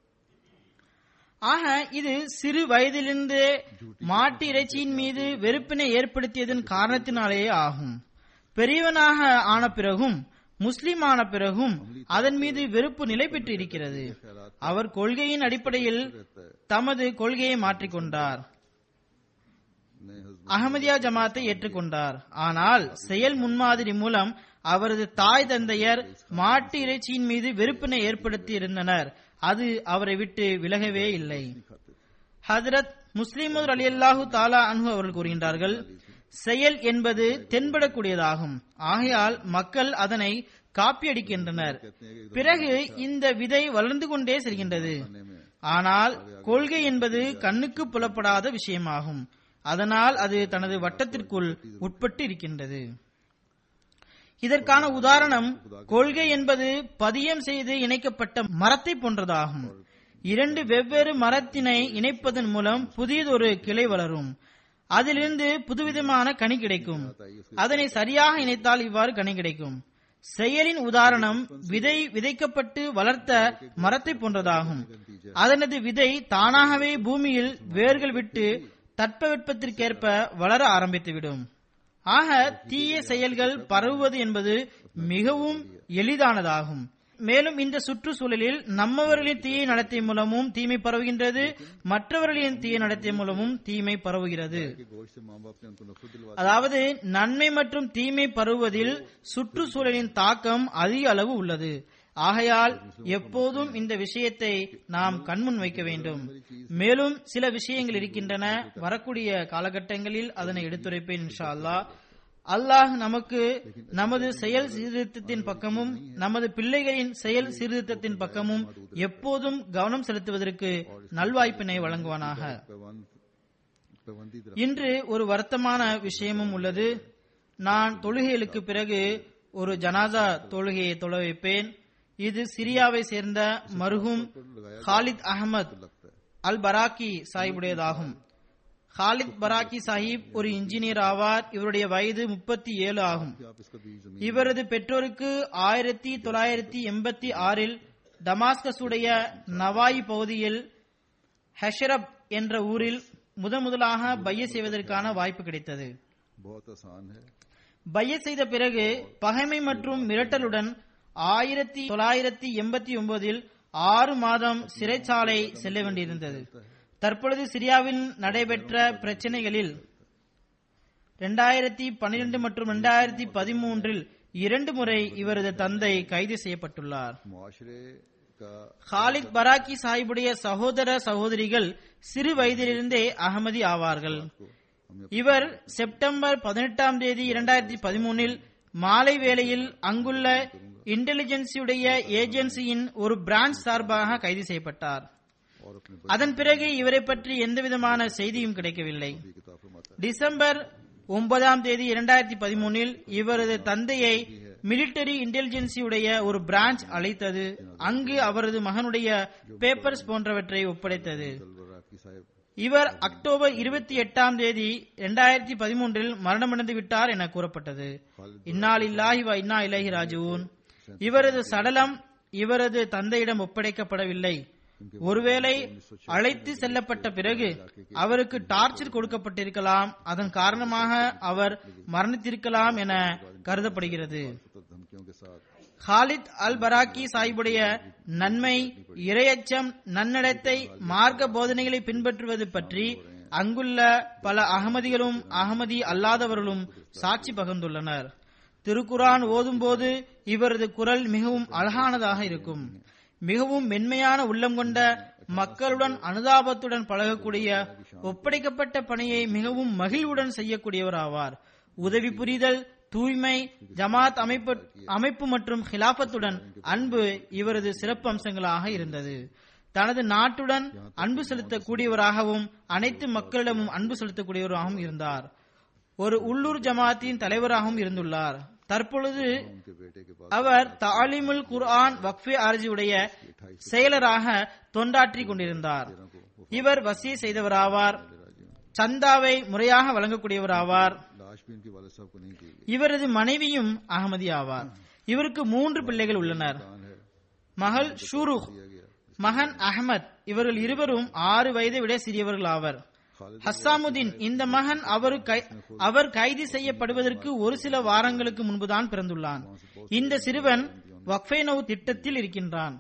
ஆக இது சிறு வயதிலிருந்து மாட்டு இறைச்சியின் மீது வெறுப்பினை ஏற்படுத்தியதன் காரணத்தினாலேயே ஆகும் பெரியவனாக ஆன பிறகும் முஸ்லிம் ஆன பிறகும் அதன் மீது வெறுப்பு நிலை பெற்று இருக்கிறது அவர் கொள்கையின் அடிப்படையில் रहता है தமது கொள்கையை மாற்றிக்கொண்டார் नए हजरत அகமதியா ஜமாத்தை ஏற்றுக்கொண்டார் ஆனால் செயல் முன்மாதிரி மூலம் அவரது தாய் தந்தையர் மாட்டு இறைச்சியின் மீது வெறுப்பினை ஏற்படுத்தி இருந்தனர் அது அவரை விட்டு விலகவே இல்லை खाते थे ஹதரத் முஸ்லிமது அலி அல்லாஹு தாலா அன்ஹு அவர்கள் கூறுகின்றார்கள் செயல் என்பது தென்படக்கூடியதாகும் ஆகையால் மக்கள் அதனை காப்பியடிக்கின்றனர் பிறகு இந்த விதை வளர்ந்து கொண்டே செல்கின்றது खाने में ஆனால் கொள்கை என்பது கண்ணுக்கு புலப்படாத விஷயமாகும் அதனால் அது தனது வட்டத்திற்குள் உட்பட்டு இருக்கின்றது இதற்கான உதாரணம் கொள்கை என்பது பதியம் செய்து இணைக்கப்பட்ட மரத்தை போன்றதாகும் இரண்டு வெவ்வேறு மரத்தினை இணைப்பதன் மூலம் புதியதொரு கிளை வளரும் அதிலிருந்து புதுவிதமான கனி கிடைக்கும் அதனை சரியாக இணைத்தால் இவ்வாறு கனி கிடைக்கும் செயலின் உதாரணம் விதை விதைக்கப்பட்டு வளர்த்த மரத்தை போன்றதாகும் அதனது விதை தானாகவே பூமியில் வேர்கள் விட்டு தட்பவெட்பத்திற்கேற்ப வளர ஆரம்பித்துவிடும் ஆக தீய செயல்கள் பரவுவது என்பது மிகவும் எளிதானதாகும் மேலும் இந்த சுற்றுச்சூழலில் நம்மவர்களின் தீய நடத்தை மூலமும் தீமை பரவுகின்றது மற்றவர்களின் தீய நடத்தை மூலமும் தீமை பரவுகிறது कि गोश्त से माँ बाप ने उनको नफरत दिलवा அதாவது நன்மை மற்றும் தீமை பரவுவதில் சுற்றுச்சூழலின் தாக்கம் அதிக அளவு உள்ளது ஆகையால் எப்போதும் இந்த விஷயத்தை நாம் கண்முன் வைக்க வேண்டும் மேலும் சில விஷயங்கள் இருக்கின்றன வரக்கூடிய காலகட்டங்களில் அதனை எடுத்துரைப்பேன் இன்ஷா அல்லாஹ் அல்லாஹ் நமக்கு நமது செயல் சீர்திருத்தத்தின் பக்கமும் நமது பிள்ளைகளின் செயல் சீர்திருத்தத்தின் பக்கமும் எப்போதும் கவனம் செலுத்துவதற்கு நல்வாய்ப்பினை வழங்குவானாக पैवान पैबंदी दर இன்று ஒரு வருத்தமான விஷயமும் உள்ளது நான் தொழுகைகளுக்கு பிறகு ஒரு ஜனாசா தொழுகையை தொழ வைப்பேன் இது சிரியாவை சேர்ந்த மருகும் ஹாலித் அகமது लगता है அல் பராக்கி சாஹிபுடையதாகும் ஹாலித் பராக்கி சாஹிப் ஒரு இன்ஜினியர் ஆவார் இவருடைய வயது முப்பத்தி ஏழு ஆகும் कि आप इसका बीज जमीन இவரது பெற்றோருக்கு ஆயிரத்தி தொள்ளாயிரத்தி எண்பத்தி ஆறில் டமாஸ்கஸுடைய நவாயி பகுதியில் ஹெஷரப் என்ற ஊரில் முதன் முதலாக பைய செய்வதற்கான வாய்ப்பு கிடைத்தது बहुत आसान है பைய செய்த பிறகு பகைமை மற்றும் மிரட்டலுடன் ஆயிரத்தி தொள்ளாயிரத்தி எண்பத்தி ஒன்பதில் ஆறு மாதம் சிறைச்சாலை செல்ல வேண்டியிருந்தது தற்பொழுது சிரியாவில் நடைபெற்ற பிரச்சனைகளில் இரண்டாயிரத்தி பன்னிரண்டு மற்றும் இரண்டாயிரத்தி பதிமூன்றில் இரண்டு முறை இவரது தந்தை கைது செய்யப்பட்டுள்ளார் मुआशरे का ஹாலித் பராக்கி சாஹிபுடைய சகோதர சகோதரிகள் சிறு வயதிலிருந்தே அகமதி ஆவார்கள் हम இவர் செப்டம்பர் பதினெட்டாம் தேதி இரண்டாயிரத்தி பதிமூனில் மாலை வேளையில் அங்குள்ள இன்டெலிஜென்சியுடைய ஏஜென்சியின் ஒரு பிரான்ச் சார்பாக கைது செய்யப்பட்டார் और अपने அதன் பிறகு இவரை பற்றி எந்தவிதமான செய்தியும் கிடைக்கவில்லை बच्चे की किताब फरमाता டிசம்பர் ஒன்பதாம் தேதி இரண்டாயிரத்தி பதிமூனில் இவரது தந்தையை மிலிட்டரி இன்டெலிஜென்சியுடைய ஒரு பிரான்ச் அழைத்தது அங்கு அவரது மகனுடைய பேப்பர்ஸ் போன்றவற்றை ஒப்படைத்தது है राकी साहब இவர் அக்டோபர் இருபத்தி எட்டாம் தேதி இரண்டாயிரத்தி பதிமூன்றில் மரணமடைந்து விட்டார் என கூறப்பட்டது இன்னால் இல்லாஹி வ இன்னா இலஹி ராஜுவூன் இவரது சடலம் இவரது தந்தையிடம் ஒப்படைக்கப்படவில்லை ஒருவேளை அழைத்து செல்லப்பட்ட பிறகு அவருக்கு டார்ச்சர் கொடுக்கப்பட்டிருக்கலாம் அதன் காரணமாக அவர் மரணித்திருக்கலாம் என கருதப்படுகிறது तो धमकियों के साथ ஹாலித் அல் பராக்கி சாஹிபுடைய நன்மை இரையச்சம் நன்னடத்தை மார்க்க போதனைகளை பின்பற்றுவது பற்றி அங்குள்ள பல அகமதிகளும் அகமதி அல்லாதவர்களும் சாட்சி பகிர்ந்துள்ளனர் திருக்குரான் ஓதும்போது இவரது குரல் மிகவும் அழகானதாக இருக்கும் மிகவும் மென்மையான உள்ளம் கொண்ட மக்களுடன் அனுதாபத்துடன் பழகக்கூடிய ஒப்படைக்கப்பட்ட பணியை மிகவும் மகிழ்வுடன் செய்யக்கூடியவர் ஆவார் உதவி புரிதல் தூய்மை ஜமாத் அமைப்பு அமைப்பு மற்றும் ஹிலாபத்துடன் அன்பு இவரது சிறப்பு அம்சங்களாக இருந்தது தனது நாட்டுடன் அன்பு செலுத்தக்கூடியவராகவும் அனைத்து மக்களிடமும் அன்பு செலுத்தக்கூடியவராகவும் இருந்தார் ஒரு உள்ளூர் ஜமாத்தின் தலைவராகவும் இருந்துள்ளார் தற்பொழுது उनके बेटे के पास அவர் தாலிமுல் குர்ஆன் வக்ஃபே ஆர்ஜியுடைய செயலராக தொண்டாற்றிக் கொண்டிருந்தார் இவர் வசி செய்தவராவார் சந்தாவை முறையாக வழங்கக்கூடியவராவார் लाश भी इनके वाले साहब को नहीं दी गई இவரது மனைவியும் அகமதி ஆவார் இவருக்கு மூன்று பிள்ளைகள் உள்ளனர் कान है மகள் ஷூருஹ் மகன் அஹமத் இவர்கள் இருவரும் ஆறு வயதை விட சிறியவர்கள் ஆவர் ஹஸ்ஸாமுதீன் இந்த மகன் அவர் கை- அவர் கைது செய்யப்படுவதற்கு ஒரு சில வாரங்களுக்கு முன்புதான் பிறந்துள்ளான் இந்த சிறுவன் வக்ஃபேனவு திட்டத்தில் இருக்கின்றான்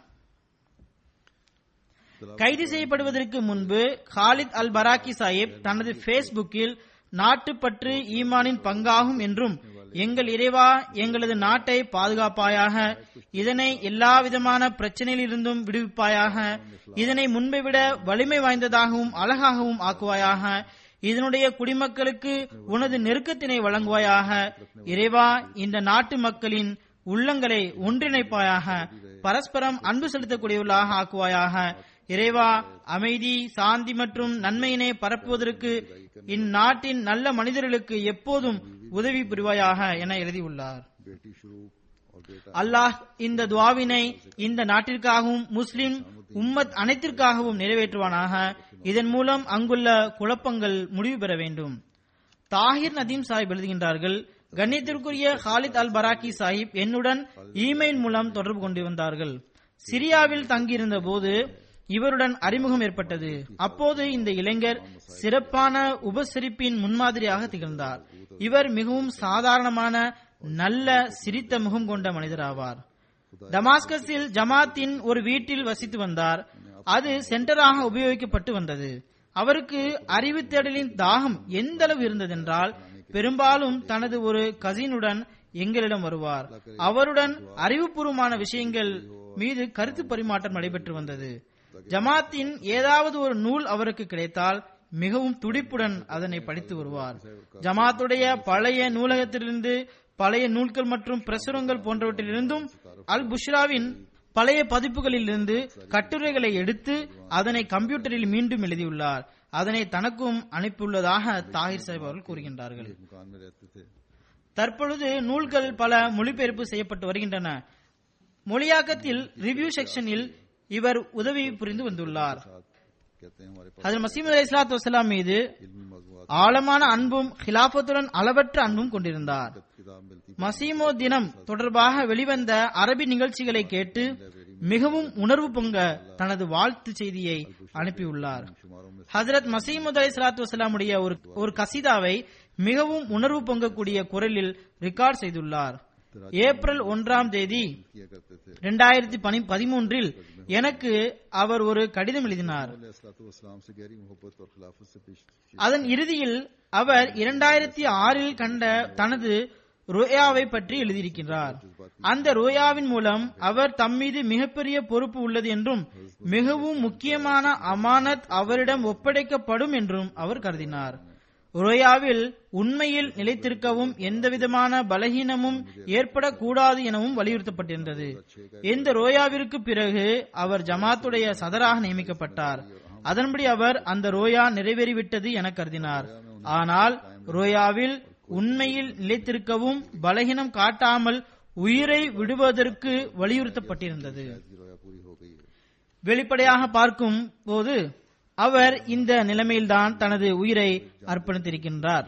கைது செய்யப்படுவதற்கு முன்பு காலித் அல் பராக்கி சாஹிப் தனது பேஸ்புக்கில் நாட்டுப்பற்று ஈமானின் பங்காகும் என்றும் எங்கள் இறைவா எங்களது நாட்டை பாதுகாப்பாயாக இதனை எல்லா விதமான பிரச்சனையிலிருந்தும் விடுவிப்பாயாக இதனை முன்பை விட வலிமை வாய்ந்ததாகவும் அழகாகவும் ஆக்குவாயாக இதனுடைய குடிமக்களுக்கு உனது நெருக்கத்தினை வழங்குவாயாக இறைவா இந்த நாட்டு மக்களின் உள்ளங்களை ஒன்றிணைப்பாயாக பரஸ்பரம் அன்பு செலுத்தக்கூடியவர்களாக ஆக்குவாயாக இறைவா அமைதி சாந்தி மற்றும் நன்மையினை பரப்புவதற்கு இந்நாட்டின் நல்ல மனிதர்களுக்கு எப்போதும் உதவி புரிவாயாக என எழுதியுள்ளார் बेटी शुरू और बेटा அல்லாஹ் இந்த துவாவினை இந்த நாட்டிற்காகவும் முஸ்லிம் உம்மத் அனைத்திற்காகவும் நிறைவேற்றுவானாக இதன் மூலம் அங்குள்ள குழப்பங்கள் முடிவு பெற வேண்டும் தாஹிர் நதீம் சாஹிப் எழுதுகின்றார்கள் கண்ணியத்திற்குரிய ஹாலித் அல் பராக்கி சாஹிப் என்னுடன் இமெயில் மூலம் தொடர்பு கொண்டு வந்தார்கள் சிரியாவில் தங்கியிருந்த போது இவருடன் அறிமுகம் ஏற்பட்டது அப்போது இந்த இளைஞர் சிறப்பான உபசரிப்பின் முன்மாதிரியாக திகழ்ந்தார் இவர் மிகவும் சாதாரணமான நல்ல சிரித்த முகம் கொண்ட மனிதராவார் டமாஸ்கஸில் ஜமாத்தின் ஒரு வீட்டில் வசித்து வந்தார் அது சென்டராக உபயோகிக்கப்பட்டு வந்தது அவருக்கு அறிவு தேடலின் தாகம் எந்த அளவு இருந்ததென்றால் பெரும்பாலும் தனது ஒரு கசினுடன் எங்களிடம் வருவார் அவருடன் அறிவுபூர்வமான விஷயங்கள் மீது கருத்து பரிமாற்றம் நடைபெற்று வந்தது ஜமாத்தின் ஏதாவது ஒரு நூல் அவருக்கு கிடைத்தால் மிகவும் துடிப்புடன் அதனை படித்து வருவார் ஜமாத்துடைய பழைய நூலகத்திலிருந்து பழைய நூல்கள் மற்றும் பிரசுரங்கள் போன்றவற்றிலிருந்தும் அல் புஷ்ராவின் பழைய பதிப்புகளிலிருந்து கட்டுரைகளை எடுத்து அதனை கம்ப்யூட்டரில் மீண்டும் எழுதியுள்ளார் அதனை தனக்கும் அனுப்பியுள்ளதாக தாகிர் சாஹிப் அவர்கள் கூறுகின்றார்கள் मकान में रहते थे தற்பொழுது நூல்கள் பல மொழிபெயர்ப்பு செய்யப்பட்டு வருகின்றன மொழியாக்கத்தில் ரிவ்யூ செக்ஷனில் இவர் உதவி புரிந்து வந்துள்ளார் साथ कहते हैं हमारे पास அதில் மசீமது அலி இஸ்லாத்து வசலாம் மீது इल्मी मौजूद ஆழமான அன்பும் ஹிலாபத்துடன் அளவற்ற அன்பும் கொண்டிருந்தார் किताब मिलती மசீமோ தினம் தொடர்பாக வெளிவந்த அரபி நிகழ்ச்சிகளை கேட்டு மிகவும் உணர்வு பொங்க தனது வாழ்த்து செய்தியை அனுப்பியுள்ளார் शुमारों में ஹசரத் மசீமுத் அலி சலாத்து வசலாமுடைய ஒரு ஒரு கசிதாவை மிகவும் உணர்வு பொங்கக்கூடிய குரலில் ரெக்கார்ட் செய்துள்ளார் ஏப்ரல் ஒன்றாம் தேதி किया करते थे இரண்டாயிரத்தி பதிமூன்றில் எனக்கு அவர் ஒரு கடிதம் எழுதினார் इस्लाम से गहरी मोहब्बत और खिलाफत से पेश அதன் இறுதியில் அவர் இரண்டாயிரத்தி ஆறில் கண்ட தனது ரோயாவை பற்றி எழுதியிருக்கிறார் அந்த ரோயாவின் மூலம் அவர் தம்மீது மிகப்பெரிய பொறுப்பு உள்ளது என்றும் மிகவும் முக்கியமான அமானத் அவரிடம் ஒப்படைக்கப்படும் என்றும் அவர் கருதினார் ரோயாவில் உண்மையில் நிலைத்திருக்கவும் எந்தவிதமான பலகீனமும் ஏற்படக்கூடாது எனவும் வலியுறுத்தப்பட்டிருந்தது இந்த ரோயாவிற்கு பிறகு அவர் ஜமாத்துடைய சதராக நியமிக்கப்பட்டார் அதன்படி அவர் அந்த ரோயா நிறைவேறிவிட்டது என கருதினார் ஆனால் ரோயாவில் உண்மையில் நிலைத்திருக்கவும் பலகீனம் காட்டாமல் உயிரை விடுவதற்கு வலியுறுத்தப்பட்டிருந்தது की रोया पूरी हो गई है வெளிப்படையாக பார்க்கும் போது அவர் இந்த நிலைமையில்தான் தனது உயிரை அர்ப்பணித்திருக்கின்றார்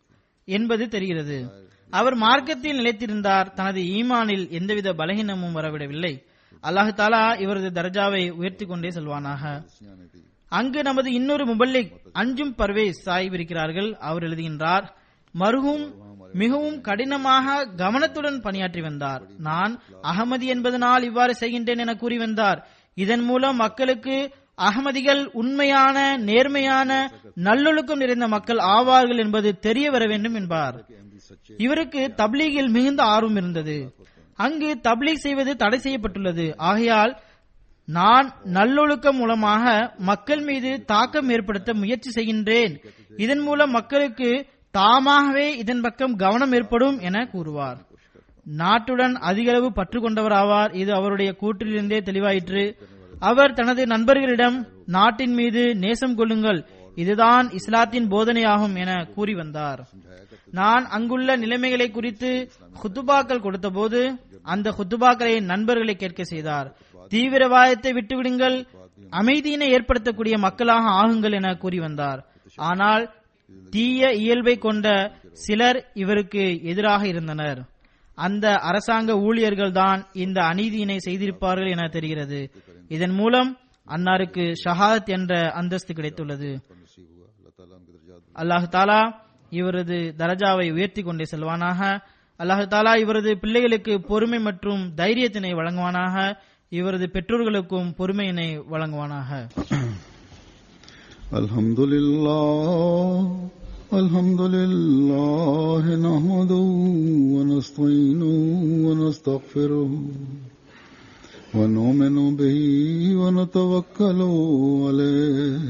என்பது தெரிகிறது அவர் மார்க்கத்தில் நிலைத்திருந்தார் தனது ஈமானில் எந்தவித பலகீனமும் வரவிடவில்லை அல்லாஹு தாலா இவரது தர்ஜாவை உயர்த்தி கொண்டே செல்வானாக ने दी அங்கு நமது இன்னொரு முபல்லிக் அஞ்சும் பர்வேஸ் சாஹிப் இருக்கிறார்கள் அவர் எழுதுகின்றார் மருகும் மிகவும் கடினமாக கவனத்துடன் பணியாற்றி வந்தார் நான் அகமதி என்பதனால் இவ்வாறு செய்கின்றேன் என கூறி வந்தார் இதன் மூலம் மக்களுக்கு அகமதிகள் உண்மையான நேர்மையான நல்லொழுக்கம் நிறைந்த மக்கள் ஆவார்கள் என்பது தெரிய வர வேண்டும் என்பார் अहमदी सच्चे இவருக்கு தப்லீகில் மிகுந்த ஆர்வம் இருந்தது அங்கு தப்லீக் செய்வது தடை செய்யப்பட்டுள்ளது ஆகையால் நான் நல்லொழுக்கம் மூலமாக மக்கள் மீது தாக்கம் ஏற்படுத்த முயற்சி செய்கின்றேன் இதன் மூலம் மக்களுக்கு தாமாகவே இதன் பக்கம் கவனம் ஏற்படும் என கூறுவார் நாட்டுடன் அதிகளவு பற்று கொண்டவராவார் இது அவருடைய கூற்றிலிருந்தே தெளிவாயிற்று அவர் தனது நண்பர்களிடம் நாட்டின் மீது நேசம் கொள்ளுங்கள் இதுதான் இஸ்லாத்தின் போதனையாகும் என கூறி வந்தார் நான் அங்குள்ள நிலைமைகளை குறித்து ஹுத்துபாக்கள் கொடுத்தபோது அந்த ஹுத்துபாக்களை நண்பர்களை கேட்க செய்தார் தீவிரவாதத்தை விட்டுவிடுங்கள் அமைதியினை ஏற்படுத்தக்கூடிய மக்களாக ஆகுங்கள் என கூறி வந்தார் ஆனால் தீய இயல்பை கொண்ட சிலர் இவருக்கு எதிராக இருந்தனர் அந்த அரசாங்க ஊழியர்கள் தான் இந்த அநீதியினை செய்திருப்பார்கள் என தெரிகிறது இதன் மூலம் அன்னாருக்கு ஷஹாத் என்ற அந்தஸ்து கிடைத்துள்ளது पर नसीब हुआ अल्लाह ताला उनके दर्जात அல்லாஹு தாலா இவரது தரஜாவை உயர்த்தி கொண்டே செல்வானாக அல்லாஹு தாலா இவரது பிள்ளைகளுக்கு பொறுமை மற்றும் தைரியத்தினை வழங்குவானாக இவரது பெற்றோர்களுக்கும் பொறுமையினை வழங்குவானாக الحمد لله الحمد لله نحمده ونستعينه ونستغفره ونؤمن به ونتوكل عليه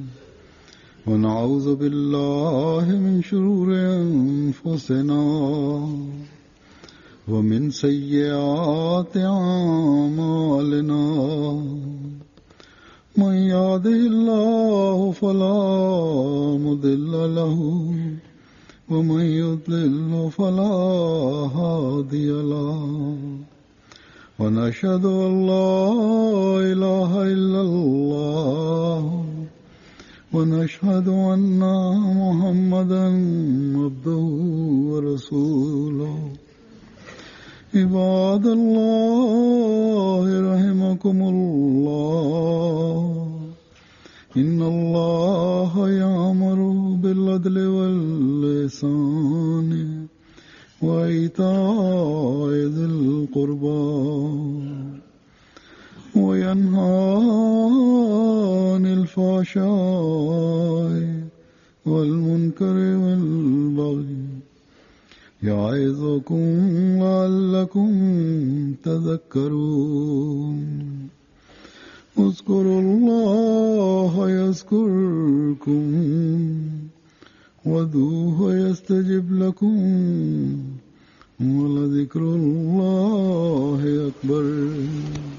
ونعوذ بالله من شرور انفسنا ومن سيئات اعمالنا من يهده الله فلا مضل له ومن يضلل فلا هادي له ونشهد ان لا اله الا الله ونشهد ان محمدا عبده ورسوله عباد الله رحمكم الله إن الله يأمر بالعدل واللسان وإيتاء ذي القربى وينهى عن الفحشاء والمنكر والبغي يعظكم لعلكم تذكرون اذكروا الله يذكركم ودوه يستجب لكم ولذكر الله أكبر